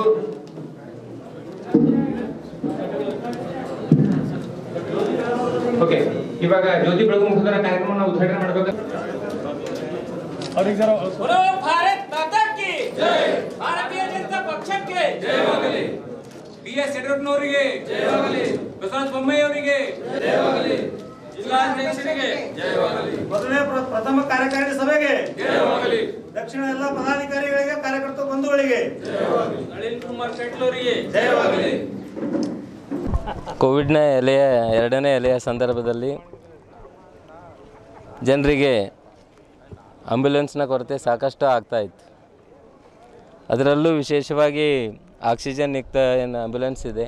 S7: ಓಕೆ ಇವಾಗ ಜ್ಯೋತಿ ಬೆಳಗು ಮುಖಾಂತರ ಕಾರ್ಯಕ್ರಮವನ್ನು ಉದ್ಘಾಟನೆ ಮಾಡಬೇಕು
S8: बोलो भारत माता की जय ಭಾರತೀಯ ಜನತಾ ಪಕ್ಷಕ್ಕೆ ಜಯವಾಗಲಿ ಬಿ ಎಸ್ ಯಡಿಯೂರಪ್ಪನವರಿಗೆ ಜಯವಾಗಲಿ ಬಸವರಾಜ ಬೊಮ್ಮಾಯಿ ಅವರಿಗೆ ಜಯವಾಗಲಿ ಜಿಲ್ಲಾಧ್ಯಕ್ಷರಿಗೆ ಜಯವಾಗಲಿ
S9: ಮೊದಲನೇ ಪ್ರ- ಪ್ರಥಮ ಕಾರ್ಯಕಾರಿಣಿ ಸಭೆಗೆ
S8: ಜಯವಾಗಲಿ
S9: ದಕ್ಷಿಣ ಎಲ್ಲ ಪದಾಧಿಕಾರಿಗಳಿಗೆ ಕಾರ್ಯಕರ್ತ ಬಂಧುಗಳಿಗೆ
S8: ನಳಿನ್ ಕುಮಾರ್ ಕಟೀಲ್ ಅವರಿಗೆ
S9: ಜಯವಾಗಲಿ
S10: ಕೋವಿಡ್ನ ಎಲೆಯ ಎರಡನೇ ಎಲೆಯ ಸಂದರ್ಭದಲ್ಲಿ ಜನರಿಗೆ ಆಂಬ್ಯುಲೆನ್ಸ್ನ ಕೊರತೆ ಸಾಕಷ್ಟು ಆಗ್ತಾ ಇತ್ತು ಅದರಲ್ಲೂ ವಿಶೇಷವಾಗಿ ಆಕ್ಸಿಜನ್ ಯುಕ್ತ ಏನು ಆಂಬ್ಯುಲೆನ್ಸ್ ಇದೆ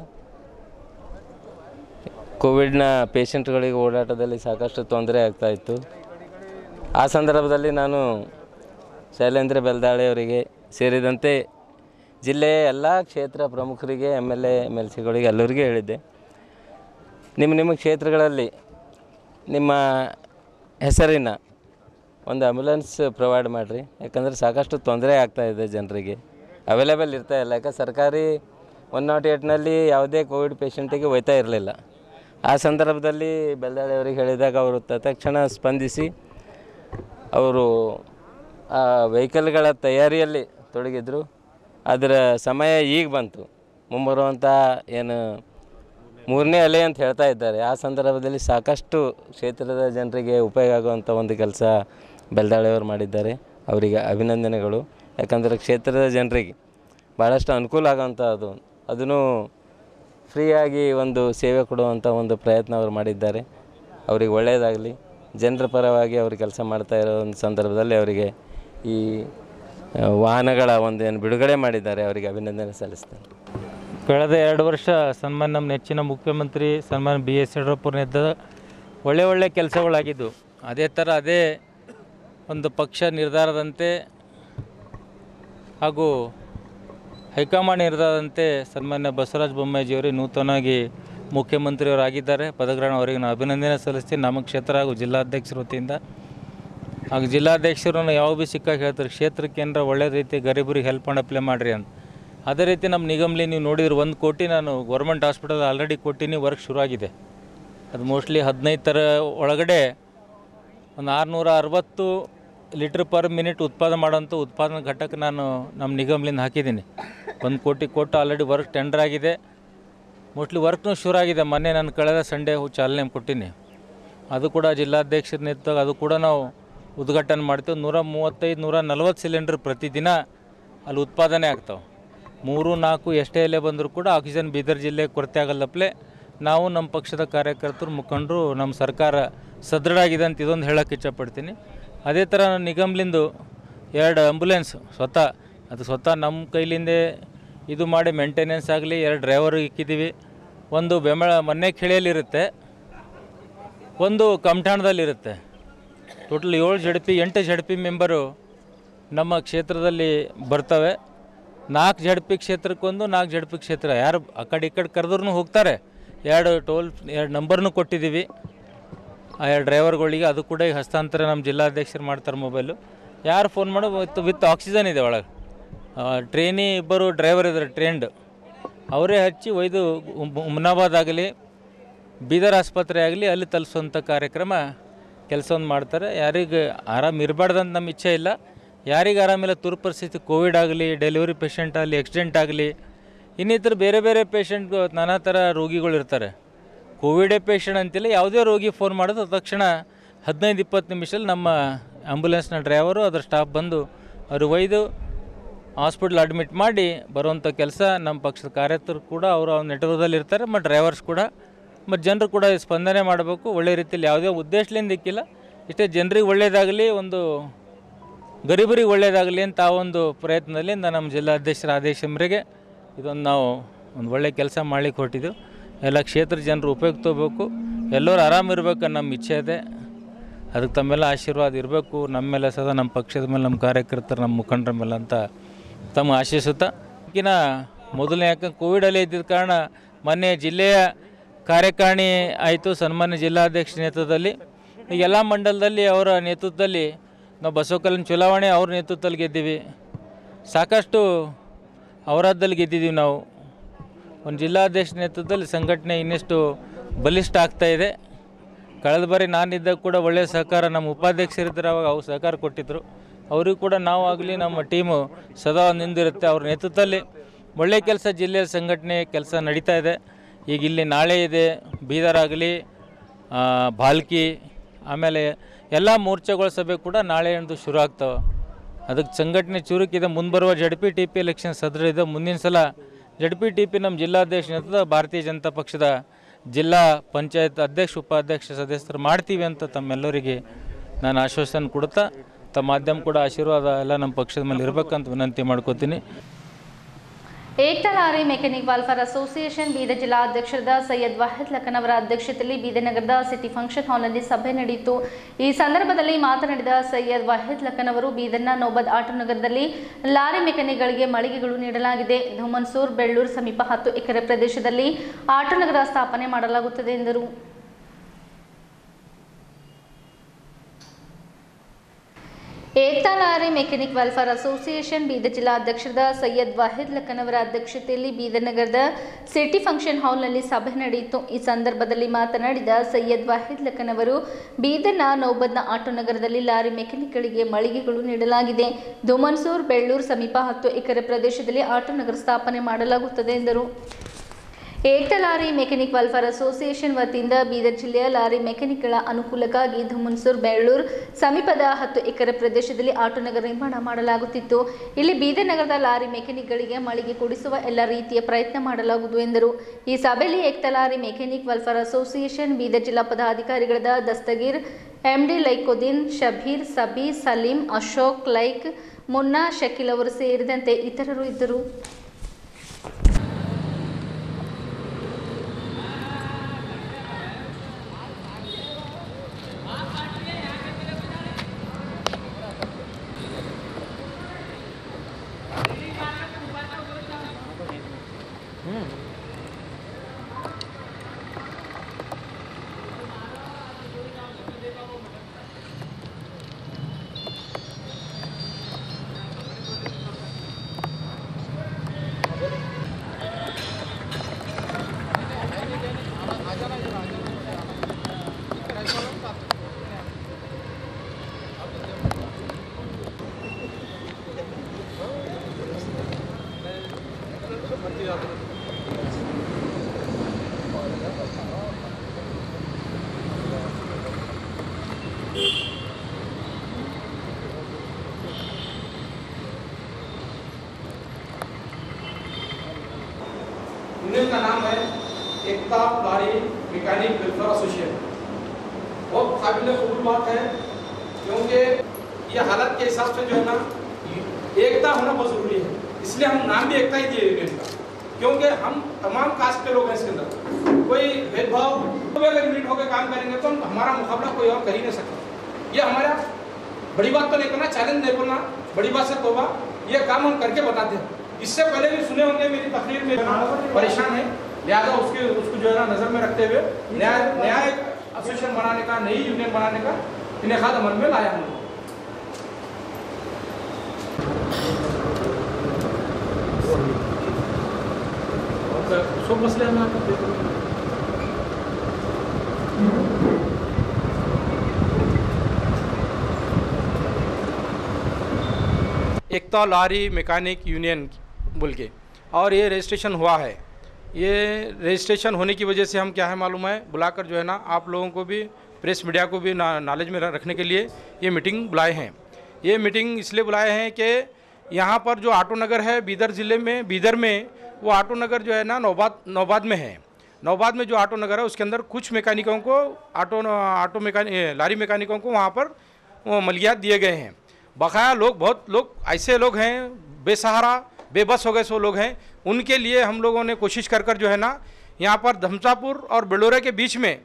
S10: ಕೋವಿಡ್ನ ಪೇಷಂಟ್ಗಳಿಗೆ ಓಡಾಟದಲ್ಲಿ ಸಾಕಷ್ಟು ತೊಂದರೆ ಆಗ್ತಾ ಇತ್ತು ಆ ಸಂದರ್ಭದಲ್ಲಿ ನಾನು ಶೈಲೇಂದ್ರ ಬೆಲ್ದಾಳೆ ಅವರಿಗೆ ಸೇರಿದಂತೆ ಜಿಲ್ಲೆಯ ಎಲ್ಲ ಕ್ಷೇತ್ರ ಪ್ರಮುಖರಿಗೆ M L A M L ಸಿಗಳಿಗೆ ಎಲ್ಲರಿಗೂ ಹೇಳಿದ್ದೆ ನಿಮ್ಮ ನಿಮ್ಮ ಕ್ಷೇತ್ರಗಳಲ್ಲಿ ನಿಮ್ಮ ಹೆಸರಿನ ಒಂದು ಆಂಬ್ಯುಲೆನ್ಸ್ ಪ್ರೊವೈಡ್ ಮಾಡಿರಿ ಯಾಕಂದರೆ ಸಾಕಷ್ಟು ತೊಂದರೆ ಆಗ್ತಾಯಿದೆ ಜನರಿಗೆ ಅವೈಲೇಬಲ್ ಇರ್ತಾ ಇಲ್ಲ ಯಾಕೆ ಸರ್ಕಾರಿ ಒನ್ ನಾಟ್ ಏಟ್ನಲ್ಲಿ ಯಾವುದೇ ಕೋವಿಡ್ ಪೇಷಂಟಿಗೆ ಒಯ್ತಾ ಇರಲಿಲ್ಲ ಆ ಸಂದರ್ಭದಲ್ಲಿ ಬೆಲ್ದಾಳಿ ಅವರಿಗೆ ಹೇಳಿದಾಗ ಅವರು ತತ್ಕ್ಷಣ ಸ್ಪಂದಿಸಿ ಅವರು ಆ ವೆಹಿಕಲ್ಗಳ ತಯಾರಿಯಲ್ಲಿ ತೊಡಗಿದ್ರು ಅದರ ಸಮಯ ಈಗ ಬಂತು ಮುಂಬರುವಂಥ ಏನು ಮೂರನೇ ಅಲೆ ಅಂತ ಹೇಳ್ತಾ ಇದ್ದಾರೆ ಆ ಸಂದರ್ಭದಲ್ಲಿ ಸಾಕಷ್ಟು ಕ್ಷೇತ್ರದ ಜನರಿಗೆ ಉಪಯೋಗ ಆಗುವಂಥ ಒಂದು ಕೆಲಸ ಬೆಲ್ದಾಳೆಯವರು ಮಾಡಿದ್ದಾರೆ ಅವರಿಗೆ ಅಭಿನಂದನೆಗಳು ಯಾಕಂದರೆ ಕ್ಷೇತ್ರದ ಜನರಿಗೆ ಭಾಳಷ್ಟು ಅನುಕೂಲ ಆಗೋವಂಥ ಅದು ಅದನ್ನು ಫ್ರೀಯಾಗಿ ಒಂದು ಸೇವೆ ಕೊಡುವಂಥ ಒಂದು ಪ್ರಯತ್ನ ಅವರು ಮಾಡಿದ್ದಾರೆ ಅವರಿಗೆ ಒಳ್ಳೆಯದಾಗಲಿ ಜನರ ಪರವಾಗಿ ಅವರು ಕೆಲಸ ಮಾಡ್ತಾ ಇರೋ ಒಂದು ಸಂದರ್ಭದಲ್ಲಿ ಅವರಿಗೆ ಈ ಆ, ವಾಹನಗಳ ಒಂದು ಏನು ಬಿಡುಗಡೆ ಮಾಡಿದ್ದಾರೆ ಅವರಿಗೆ ಅಭಿನಂದನೆ ಸಲ್ಲಿಸ್ತೇನೆ
S11: ಕಳೆದ ಎರಡು ವರ್ಷ ಸನ್ಮಾನ್ಯ ನಮ್ಮ ನೆಚ್ಚಿನ ಮುಖ್ಯಮಂತ್ರಿ ಸನ್ಮಾನ್ಯ ಬಿ ಎಸ್ ಯಡಿಯೂರಪ್ಪನಿದ್ದ ಒಳ್ಳೆ ಒಳ್ಳೆ ಕೆಲಸಗಳಾಗಿದ್ದು ಅದೇ ಥರ ಅದೇ ಒಂದು ಪಕ್ಷ ನಿರ್ಧಾರದಂತೆ ಹಾಗೂ ಹೈಕಮಾಂಡ್ ನಿರ್ಧಾರದಂತೆ ಸನ್ಮಾನ್ಯ ಬಸವರಾಜ ಬೊಮ್ಮಾಯಿಜಿಯವರು ನೂತನವಾಗಿ ಮುಖ್ಯಮಂತ್ರಿಯವರಾಗಿದ್ದಾರೆ ಪದಗ್ರಹಣ ಅವರಿಗೆ ನಾನು ಅಭಿನಂದನೆ ಸಲ್ಲಿಸ್ತೀನಿ ನಮ್ಮ ಕ್ಷೇತ್ರ ಹಾಗೂ ಜಿಲ್ಲಾಧ್ಯಕ್ಷರ ವತಿಯಿಂದ ಆಗ ಜಿಲ್ಲಾಧ್ಯಕ್ಷರು ಯಾವ ಭೀ ಸಿಕ್ಕಾಗ ಹೇಳ್ತಾರೆ ಕ್ಷೇತ್ರಕ್ಕೆ ಏನಾರ ಒಳ್ಳೆ ರೀತಿ ಗರೀಬರಿಗೆ ಹೆಲ್ಪ್ ಮಾಡಿ ಅಪ್ಲೈ ಮಾಡಿರಿ ಅಂತ ಅದೇ ರೀತಿ ನಮ್ಮ ನಿಗಮ್ಲಿ ನೀವು ನೋಡಿದ್ರೆ ಒಂದು ಕೋಟಿ ನಾನು ಗೌರ್ಮೆಂಟ್ ಹಾಸ್ಪಿಟಲ್ ಆಲ್ರೆಡಿ ಕೊಟ್ಟಿನಿ ವರ್ಕ್ ಶುರು ಆಗಿದೆ ಅದು ಮೋಸ್ಟ್ಲಿ ಹದಿನೈದು ಥರ ಒಳಗಡೆ ಒಂದು ಆರುನೂರ ಅರವತ್ತು ಲೀಟ್ರ್ ಪರ್ ಮಿನಿಟ್ ಉತ್ಪಾದನೆ ಮಾಡೋಂಥ ಉತ್ಪಾದನಾ ಘಟಕ ನಾನು ನಮ್ಮ ನಿಗಮ್ಲಿಂದ ಹಾಕಿದ್ದೀನಿ ಒಂದು ಕೋಟಿ ಕೊಟ್ಟು ಆಲ್ರೆಡಿ ವರ್ಕ್ ಟೆಂಡರ್ ಆಗಿದೆ ಮೋಸ್ಟ್ಲಿ ವರ್ಕ್ನೂ ಶುರು ಆಗಿದೆ ಮೊನ್ನೆ ನಾನು ಕಳೆದ ಸಂಡೇ ಚಾಲನೆ ಕೊಟ್ಟಿನಿ ಅದು ಕೂಡ ಜಿಲ್ಲಾಧ್ಯಕ್ಷರ ನೇತೃತ್ವ ಅದು ಕೂಡ ನಾವು ಉದ್ಘಾಟನೆ ಮಾಡ್ತೇವೆ ನೂರ ಮೂವತ್ತೈದು ನೂರ ನಲ್ವತ್ತು ಸಿಲಿಂಡರ್ ಪ್ರತಿದಿನ ಅಲ್ಲಿ ಉತ್ಪಾದನೆ ಆಗ್ತಾವೆ ಮೂರು ನಾಲ್ಕು ಎಷ್ಟೇ ಎಲ್ಲೇ ಬಂದರೂ ಕೂಡ ಆಕ್ಸಿಜನ್ ಬೀದರ್ ಜಿಲ್ಲೆ ಕೊರತೆ ಆಗಲ್ಲಪ್ಲೆ ನಾವು ನಮ್ಮ ಪಕ್ಷದ ಕಾರ್ಯಕರ್ತರು ಮುಖಂಡರು ನಮ್ಮ ಸರ್ಕಾರ ಸದೃಢ ಆಗಿದೆ ಅಂತ ಇದೊಂದು ಹೇಳೋಕ್ಕೆ ಇಷ್ಟಪಡ್ತೀನಿ ಅದೇ ಥರ ನಿಗಮ್ಲಿಂದು ಎರಡು ಆಂಬುಲೆನ್ಸ್ ಸ್ವತಃ ಅದು ಸ್ವತಃ ನಮ್ಮ ಕೈಲಿಂದೇ ಇದು ಮಾಡಿ ಮೇಂಟೆನೆನ್ಸ್ ಆಗಲಿ ಎರಡು ಡ್ರೈವರ್ ಇಕ್ಕಿದ್ದೀವಿ ಒಂದು ಬೆಂಬಳ ಮೊನ್ನೆ ಖಿಳಿಯಲ್ಲಿರುತ್ತೆ ಒಂದು ಕಮಠಾಣದಲ್ಲಿರುತ್ತೆ ಟೋಟಲ್ ಏಳು ಜಡ್ ಪಿ ಎಂಟು ಜಡ್ ಪಿ ಮೆಂಬರು ನಮ್ಮ ಕ್ಷೇತ್ರದಲ್ಲಿ ಬರ್ತವೆ ನಾಲ್ಕು ಜಡ್ ಪಿ ಕ್ಷೇತ್ರಕ್ಕೊಂದು ನಾಲ್ಕು ಜಡ್ ಪಿ ಕ್ಷೇತ್ರ ಯಾರು ಆ ಕಡೆ ಈ ಕಡೆ ಕರೆದ್ರೂ ಹೋಗ್ತಾರೆ ಎರಡು ಟೋಲ್ ಎರಡು ನಂಬರ್ನೂ ಕೊಟ್ಟಿದ್ದೀವಿ ಆ ಎರಡು ಡ್ರೈವರ್ಗಳಿಗೆ ಅದು ಕೂಡ ಈಗ ಹಸ್ತಾಂತರ ನಮ್ಮ ಜಿಲ್ಲಾಧ್ಯಕ್ಷರು ಮಾಡ್ತಾರೆ ಮೊಬೈಲು ಯಾರು ಫೋನ್ ಮಾಡೋ ವಿತ್ ವಿತ್ ಆಕ್ಸಿಜನ್ ಇದೆ ಒಳಗೆ ಟ್ರೈನಿ ಇಬ್ಬರು ಡ್ರೈವರ್ ಇದ್ದಾರೆ ಟ್ರೇನ್ಡ್ ಅವರೇ ಹಚ್ಚಿ ಒಯ್ದು ಮುನಾಬಾದ್ ಆಗಲಿ ಬೀದರ್ ಆಸ್ಪತ್ರೆ ಆಗಲಿ ಅಲ್ಲಿ ತಲುಪಿಸುವಂಥ ಕಾರ್ಯಕ್ರಮ ಕೆಲಸವನ್ನು ಮಾಡ್ತಾರೆ ಯಾರಿಗೆ ಆರಾಮ್ ಇರಬಾರ್ದಂತ ನಮ್ಮ ಇಚ್ಛೆ ಇಲ್ಲ ಯಾರಿಗೆ ಆರಾಮಿಲ್ಲ ತುರ್ತು ಪರಿಸ್ಥಿತಿ ಕೋವಿಡ್ ಆಗಲಿ ಡೆಲಿವರಿ ಪೇಷಂಟ್ ಆಗಲಿ ಆಕ್ಸಿಡೆಂಟ್ ಆಗಲಿ ಇನ್ನಿತರ ಬೇರೆ ಬೇರೆ ಪೇಷಂಟ್ ನಾನಾ ಥರ ರೋಗಿಗಳು ಇರ್ತಾರೆ ಕೋವಿಡೇ ಪೇಷಂಟ್ ಅಂತಿಲ್ಲ ಯಾವುದೇ ರೋಗಿ ಫೋನ್ ಮಾಡೋದು ತಕ್ಷಣ ಹದಿನೈದು ಇಪ್ಪತ್ತು ನಿಮಿಷದಲ್ಲಿ ನಮ್ಮ ಆ್ಯಂಬುಲೆನ್ಸ್ನ ಡ್ರೈವರು ಅದರ ಸ್ಟಾಫ್ ಬಂದು ಅವರು ಒಯ್ದು ಹಾಸ್ಪಿಟ್ಲ್ ಅಡ್ಮಿಟ್ ಮಾಡಿ ಬರುವಂಥ ಕೆಲಸ ನಮ್ಮ ಪಕ್ಷದ ಕಾರ್ಯಕರ್ತರು ಕೂಡ ಅವರು ನೆಟ್ವರ್ಕ್ದಲ್ಲಿ ಇರ್ತಾರೆ ಮತ್ತು ಡ್ರೈವರ್ಸ್ ಕೂಡ ಮತ್ತು ಜನರು ಕೂಡ ಸ್ಪಂದನೆ ಮಾಡಬೇಕು ಒಳ್ಳೆ ರೀತಿಯಲ್ಲಿ ಯಾವುದೇ ಉದ್ದೇಶದಿಂದ ಇಕ್ಕಿಲ್ಲ ಇಷ್ಟೇ ಜನರಿಗೆ ಒಳ್ಳೆಯದಾಗಲಿ ಒಂದು ಗರೀಬರಿಗೆ ಒಳ್ಳೆಯದಾಗಲಿ ಅಂತ ಆ ಒಂದು ಪ್ರಯತ್ನದಲ್ಲಿಂದ ನಮ್ಮ ಜಿಲ್ಲಾಧ್ಯಕ್ಷರ ಆದೇಶ ಮೇರೆಗೆ ಇದೊಂದು ನಾವು ಒಂದು ಒಳ್ಳೆಯ ಕೆಲಸ ಮಾಡ್ಲಿಕ್ಕೆ ಹೊರಟಿದ್ದು ಎಲ್ಲ ಕ್ಷೇತ್ರ ಜನರು ಉಪಯೋಗ ತಗೋಬೇಕು ಎಲ್ಲರೂ ಆರಾಮಿರ್ಬೇಕು ನಮ್ಮ ಇಚ್ಛೆ ಇದೆ ಅದಕ್ಕೆ ತಮ್ಮೆಲ್ಲ ಆಶೀರ್ವಾದ ಇರಬೇಕು ನಮ್ಮ ಮೇಲೆ ಸದಾ ನಮ್ಮ ಪಕ್ಷದ ಮೇಲೆ ನಮ್ಮ ಕಾರ್ಯಕರ್ತರು ನಮ್ಮ ಮುಖಂಡರ ಮೇಲೆ ಅಂತ ತಮ್ಮ ಆಶಿಸುತ್ತಾ ಈಗಿನ ಮೊದಲನೇ ಯಾಕಂದ್ರೆ ಕೋವಿಡಲ್ಲೇ ಇದ್ದಿದ್ದ ಕಾರಣ ಮೊನ್ನೆ ಜಿಲ್ಲೆಯ ಕಾರ್ಯಕಾರಿಣಿ ಆಯಿತು ಸನ್ಮಾನ್ಯ ಜಿಲ್ಲಾಧ್ಯಕ್ಷ ನೇತೃತ್ವದಲ್ಲಿ ಈಗ ಎಲ್ಲ ಮಂಡಲದಲ್ಲಿ ಅವರ ನೇತೃತ್ವದಲ್ಲಿ ನಾವು ಬಸವಕಲ್ಯಾಣ ಚುನಾವಣೆ ಅವ್ರ ನೇತೃತ್ವದಲ್ಲಿ ಗೆದ್ದೀವಿ ಸಾಕಷ್ಟು ಅವರಾದಲ್ಲಿ ಗೆದ್ದಿದ್ದೀವಿ ನಾವು ಒಂದು ಜಿಲ್ಲಾಧ್ಯಕ್ಷ ನೇತೃತ್ವದಲ್ಲಿ ಸಂಘಟನೆ ಇನ್ನಷ್ಟು ಬಲಿಷ್ಠ ಆಗ್ತಾ ಇದೆ ಕಳೆದ ಬಾರಿ ನಾನಿದ್ದಾಗ ಕೂಡ ಒಳ್ಳೆಯ ಸಹಕಾರ ನಮ್ಮ ಉಪಾಧ್ಯಕ್ಷರಿದ್ದರು ಅವಾಗ ಅವ್ರು ಸಹಕಾರ ಕೊಟ್ಟಿದ್ದರು ಅವರಿಗೂ ಕೂಡ ನಾವು ಆಗಲಿ ನಮ್ಮ ಟೀಮು ಸದಾ ನಿಂದಿರುತ್ತೆ ಅವ್ರ ನೇತೃತ್ವದಲ್ಲಿ ಒಳ್ಳೆಯ ಕೆಲಸ ಜಿಲ್ಲೆಯ ಸಂಘಟನೆ ಕೆಲಸ ನಡೀತಾ ಇದೆ ಈಗ ಇಲ್ಲಿ ನಾಳೆ ಇದೆ ಬೀದರ್ ಆಗಲಿ ಭಾಲ್ಕಿ ಆಮೇಲೆ ಎಲ್ಲ ಮೋರ್ಚಾಗಳ ಸಭೆ ಕೂಡ ನಾಳೆ ಎಂದು ಶುರು ಆಗ್ತವೆ ಅದಕ್ಕೆ ಸಂಘಟನೆ ಚುರುಕಿದೆ ಮುಂಬರುವ Z P T P election ಸದೃಢ ಇದೆ ಮುಂದಿನ ಸಲ ಜಡ್ ಪಿ ಟಿ ಪಿ ನಮ್ಮ ಜಿಲ್ಲಾಧ್ಯಕ್ಷ ನೇತೃತ್ವ ಭಾರತೀಯ ಜನತಾ ಪಕ್ಷದ ಜಿಲ್ಲಾ ಪಂಚಾಯತ್ ಅಧ್ಯಕ್ಷ ಉಪಾಧ್ಯಕ್ಷ ಸದಸ್ಯರು ಮಾಡ್ತೀವಿ ಅಂತ ತಮ್ಮೆಲ್ಲರಿಗೆ ನಾನು ಆಶ್ವಾಸನೆ ಕೊಡ್ತಾ ತಮ್ಮ ಮಾಧ್ಯಮ ಕೂಡ ಆಶೀರ್ವಾದ ಎಲ್ಲ ನಮ್ಮ ಪಕ್ಷದ ಮೇಲೆ ಇರಬೇಕಂತ ವಿನಂತಿ ಮಾಡ್ಕೋತೀನಿ
S1: Ekta lorry mechanic welfare association Bidar ಜಿಲ್ಲಾ ಅಧ್ಯಕ್ಷರಾದ ಸೈಯದ್ ವಾಹಿದ್ ಲಖನ್ ಅವರ ಅಧ್ಯಕ್ಷತೆಯಲ್ಲಿ ಬೀದರ್ ನಗರದ ಸಿಟಿ ಫಂಕ್ಷನ್ ಹಾಲ್ನಲ್ಲಿ ಸಭೆ ನಡೆಯಿತು ಈ ಸಂದರ್ಭದಲ್ಲಿ ಮಾತನಾಡಿದ ಸೈಯದ್ ವಾಹಿದ್ ಲಖನ್ ಅವರು ಬೀದರ್ನ ನೌಬದ್ ಆಟೋ ನಗರದಲ್ಲಿ ಲಾರಿ ಮೆಕ್ಯಾನಿಕ್ಗಳಿಗೆ ಮಳಿಗೆಗಳು ನೀಡಲಾಗಿದೆ ಧುಮನ್ಸೂರ್ ಬೆಳ್ಳೂರು ಸಮೀಪ ಹತ್ತು ಎಕರೆ ಪ್ರದೇಶದಲ್ಲಿ ಆಟೋ ನಗರ ಸ್ಥಾಪನೆ ಮಾಡಲಾಗುತ್ತದೆ ಎಂದರು Ekta lorry mechanic welfare association Bidar ಜಿಲ್ಲಾ ಅಧ್ಯಕ್ಷರಾದ ಸೈಯದ್ ವಾಹಿದ್ ಲಖನ್ ಅವರ ಅಧ್ಯಕ್ಷತೆಯಲ್ಲಿ ಬೀದರ್ ನಗರದ ಸಿಟಿ ಫಂಕ್ಷನ್ ಹಾಲ್ನಲ್ಲಿ ಸಭೆ ನಡೆಯಿತು ಈ ಸಂದರ್ಭದಲ್ಲಿ ಮಾತನಾಡಿದ ಸೈಯದ್ ವಾಹಿದ್ ಲಖನ್ ಅವರು ಬೀದರ್ನ ನೌಬದ್ನ ಆಟೋ ನಗರದಲ್ಲಿ ಲಾರಿ ಮೆಕ್ಯಾನಿಕ್ಗಳಿಗೆ ಮಳಿಗೆಗಳು ನೀಡಲಾಗಿದೆ ಧುಮನ್ಸೂರ್ ಬೆಳ್ಳೂರು ಸಮೀಪ ಹತ್ತು ಎಕರೆ ಪ್ರದೇಶದಲ್ಲಿ ಆಟೋ ನಗರ ಸ್ಥಾಪನೆ ಮಾಡಲಾಗುತ್ತದೆ ಎಂದರು Ekta lorry mechanic welfare association ವತಿಯಿಂದ ಬೀದರ್ ಜಿಲ್ಲೆಯ ಲಾರಿ ಮೆಕ್ಯಾನಿಕ್ಗಳ ಅನುಕೂಲಕ್ಕಾಗಿ ಧುಮನ್ಸೂರ್ ಬೆಳ್ಳೂರು ಸಮೀಪದ ಹತ್ತು ಎಕರೆ ಪ್ರದೇಶದಲ್ಲಿ ಆಟೋ ನಗರ ನಿರ್ಮಾಣ ಮಾಡಲಾಗುತ್ತಿತ್ತು ಇಲ್ಲಿ ಬೀದರ್ ನಗರದ ಲಾರಿ ಮೆಕ್ಯಾನಿಕ್ಗಳಿಗೆ ಮಳಿಗೆ ಕೊಡಿಸುವ ಎಲ್ಲ ರೀತಿಯ ಪ್ರಯತ್ನ ಮಾಡಲಾಗುವುದು ಎಂದರು ಈ ಸಭೆಯಲ್ಲಿ Ekta lorry mechanic welfare association Bidar ಜಿಲ್ಲಾ ಪದಾಧಿಕಾರಿಗಳಾದ ದಸ್ತಗೀರ್ ಎಂಡಿ ಲೈಕುದ್ದೀನ್ ಶಬೀರ್ ಸಬಿ ಸಲೀಂ ಅಶೋಕ್ ಲೈಕ್ ಮುನ್ನಾ ಶಕೀಲ್ ಅವರು ಸೇರಿದಂತೆ ಇತರರು ಇದ್ದರು
S12: यूनियन का नाम है Ekta lorry mechanic welfare association बहुत काबिल कबूल बात है क्योंकि ये हालत के हिसाब से जो है ना एकता होना बहुत ज़रूरी है इसलिए हम नाम भी एकता ही दिए यूनियन का क्योंकि हम तमाम कास्ट के लोग हैं इसके अंदर कोई भेदभाव अगर यूनिट होकर काम करेंगे तो हमारा मुकाबला कोई और कर ही नहीं सकता ये हमारा बड़ी बात तो नहीं करना चैलेंज नहीं बोलना बड़ी बात से तोबा ये काम हम करके बताते हैं इससे पहले भी सुने होंगे मेरी तकरीर में परेशान है लिहाजा उसके उसको जो है ना नज़र में रखते हुए नया नया एक एसोसिएशन बनाने का नई यूनियन बनाने का इनका अमल में लाया हम लोग सब मसले हम आपको दे देंगे। एकता लारी मैकेनिक यूनियन बोल के और ये रजिस्ट्रेशन हुआ है ये रजिस्ट्रेशन होने की वजह से हम क्या है मालूम है बुलाकर जो है ना आप लोगों को भी प्रेस मीडिया को भी नॉलेज में रखने के लिए ये मीटिंग बुलाए हैं ये मीटिंग इसलिए बुलाए हैं कि यहाँ पर जो आटो नगर है बीदर ज़िले में बीदर में वो आटो नगर जो है ना नौबाद नौबाद में है नौबाद में जो आटो नगर है उसके अंदर कुछ मैकेनिकों को ऑटो ऑटो मैकेनिक लारी मैकेनिकों को वहाँ पर वो मलियात दिए गए हैं बकाया लोग बहुत लोग ऐसे लोग हैं बेसहारा बेबस हो गए सो लोग हैं उनके लिए हम लोगों ने कोशिश कर कर जो है ना यहाँ पर धमसापुर और बेलोरे के बीच में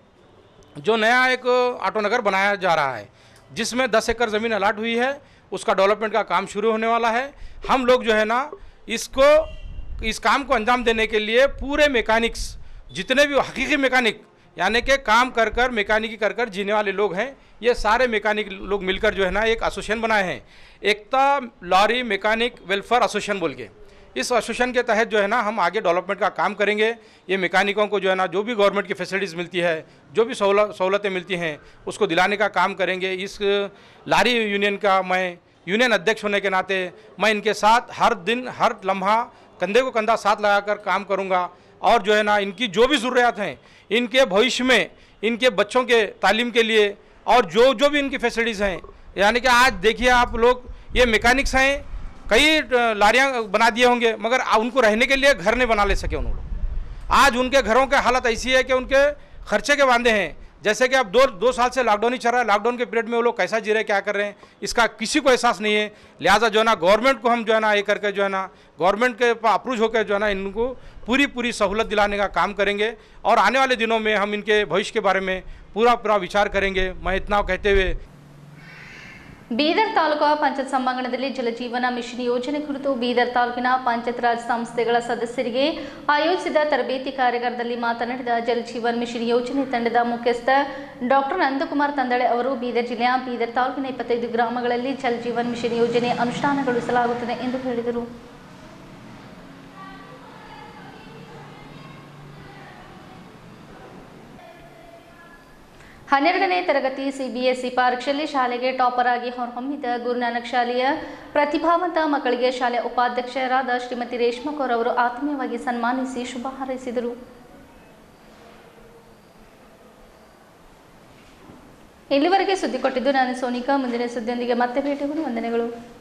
S12: जो नया एक ऑटो नगर बनाया जा रहा है जिसमें दस एकड़ ज़मीन अलाट हुई है उसका डेवलपमेंट का काम शुरू होने वाला है हम लोग जो है ना इसको इस काम को अंजाम देने के लिए पूरे मैकेनिक्स जितने भी हकीकी मैकेनिक यानी कि काम कर कर मैकेनिकी कर कर जीने वाले लोग हैं ये सारे मैकेनिक लोग मिलकर जो है ना एक एसोसिएशन बनाए हैं Ekta lorry mechanic welfare association बोल के इस एसोसिएशन के तहत जो है ना हम आगे डेवलपमेंट का काम करेंगे ये मैकेनिकों को जो है ना जो भी गवर्नमेंट की फैसिलिटीज़ मिलती है जो भी सहूलत सहूलतें मिलती हैं उसको दिलाने का काम करेंगे इस लारी यूनियन का मैं यूनियन अध्यक्ष होने के नाते मैं इनके साथ हर दिन हर लम्हा कंधे को कंधा साथ लगाकर काम करूँगा और जो है ना इनकी जो भी ज़रूरियात हैं इनके भविष्य में इनके बच्चों के तालीम के लिए और जो जो भी इनकी फैसिलिटीज़ हैं यानी कि आज देखिए आप लोग ये मैकेनिक्स हैं कई लारियाँ बना दिए होंगे मगर उनको रहने के लिए घर नहीं बना ले सके उन लोग आज उनके घरों की हालत ऐसी है कि उनके खर्चे के वादे हैं जैसे कि अब दो दो साल से लॉकडाउन ही चल रहा है लॉकडाउन के पीरियड में वो लोग कैसा जी रहे क्या कर रहे हैं इसका किसी को एहसास नहीं है लिहाजा जो है ना गवर्नमेंट को हम जो है ना ये करके जो है ना गवर्नमेंट के अप्रूव होकर जो है ना इनको पूरी पूरी सहूलत दिलाने का काम करेंगे और आने वाले दिनों में हम इनके भविष्य के बारे में पूरा पूरा विचार करेंगे मैं इतना कहते हुए
S1: ಬೀದರ್ ತಾಲೂಕು ಪಂಚಾಯತ್ ಸಭಾಂಗಣದಲ್ಲಿ ಜಲಜೀವನ ಮಿಷನ್ ಯೋಜನೆ ಕುರಿತು ಬೀದರ್ ತಾಲೂಕಿನ ಪಂಚಾಯತ್ ರಾಜ್ ಸಂಸ್ಥೆಗಳ ಸದಸ್ಯರಿಗೆ ಆಯೋಜಿಸಿದ ತರಬೇತಿ ಕಾರ್ಯಾಗಾರದಲ್ಲಿ ಮಾತನಾಡಿದ ಜಲಜೀವನ್ ಮಿಷನ್ ಯೋಜನೆ ತಂಡದ ಮುಖ್ಯಸ್ಥ ಡಾಕ್ಟರ್ ನಂದಕುಮಾರ್ ತಂದಳೆ ಅವರು ಬೀದರ್ ಜಿಲ್ಲೆಯ ಬೀದರ್ ತಾಲೂಕಿನ ಇಪ್ಪತ್ತೈದು ಗ್ರಾಮಗಳಲ್ಲಿ ಜಲಜೀವನ್ ಮಿಷನ್ ಯೋಜನೆ ಅನುಷ್ಠಾನಗೊಳಿಸಲಾಗುತ್ತದೆ ಎಂದು ಹೇಳಿದರು ಹನ್ನೆರಡನೇ ತರಗತಿ ಸಿಬಿಎಸ್ಇ ಪರೀಕ್ಷೆಯಲ್ಲಿ ಶಾಲೆಗೆ ಟಾಪರ್ ಆಗಿ ಹೊರಹೊಮ್ಮಿದ ಗುರುನಾನಕ್ ಶಾಲೆಯ ಪ್ರತಿಭಾವಂತ ಮಕ್ಕಳಿಗೆ ಶಾಲೆಯ ಉಪಾಧ್ಯಕ್ಷರಾದ ಶ್ರೀಮತಿ ರೇಷ್ಮಾ ಕೌರ್ ಅವರು ಆತ್ಮೀಯವಾಗಿ ಸನ್ಮಾನಿಸಿ ಶುಭ ಹಾರೈಸಿದರು ಇಲ್ಲಿವರೆಗೆ ಸುದ್ದಿ ಕೊಟ್ಟಿದ್ದು ನಾನು ಸೋನಿಕಾ ಮುಂದಿನ ಸುದ್ದಿಯೊಂದಿಗೆ ಮತ್ತೆ ಭೇಟಿಗಳು ವಂದನೆಗಳು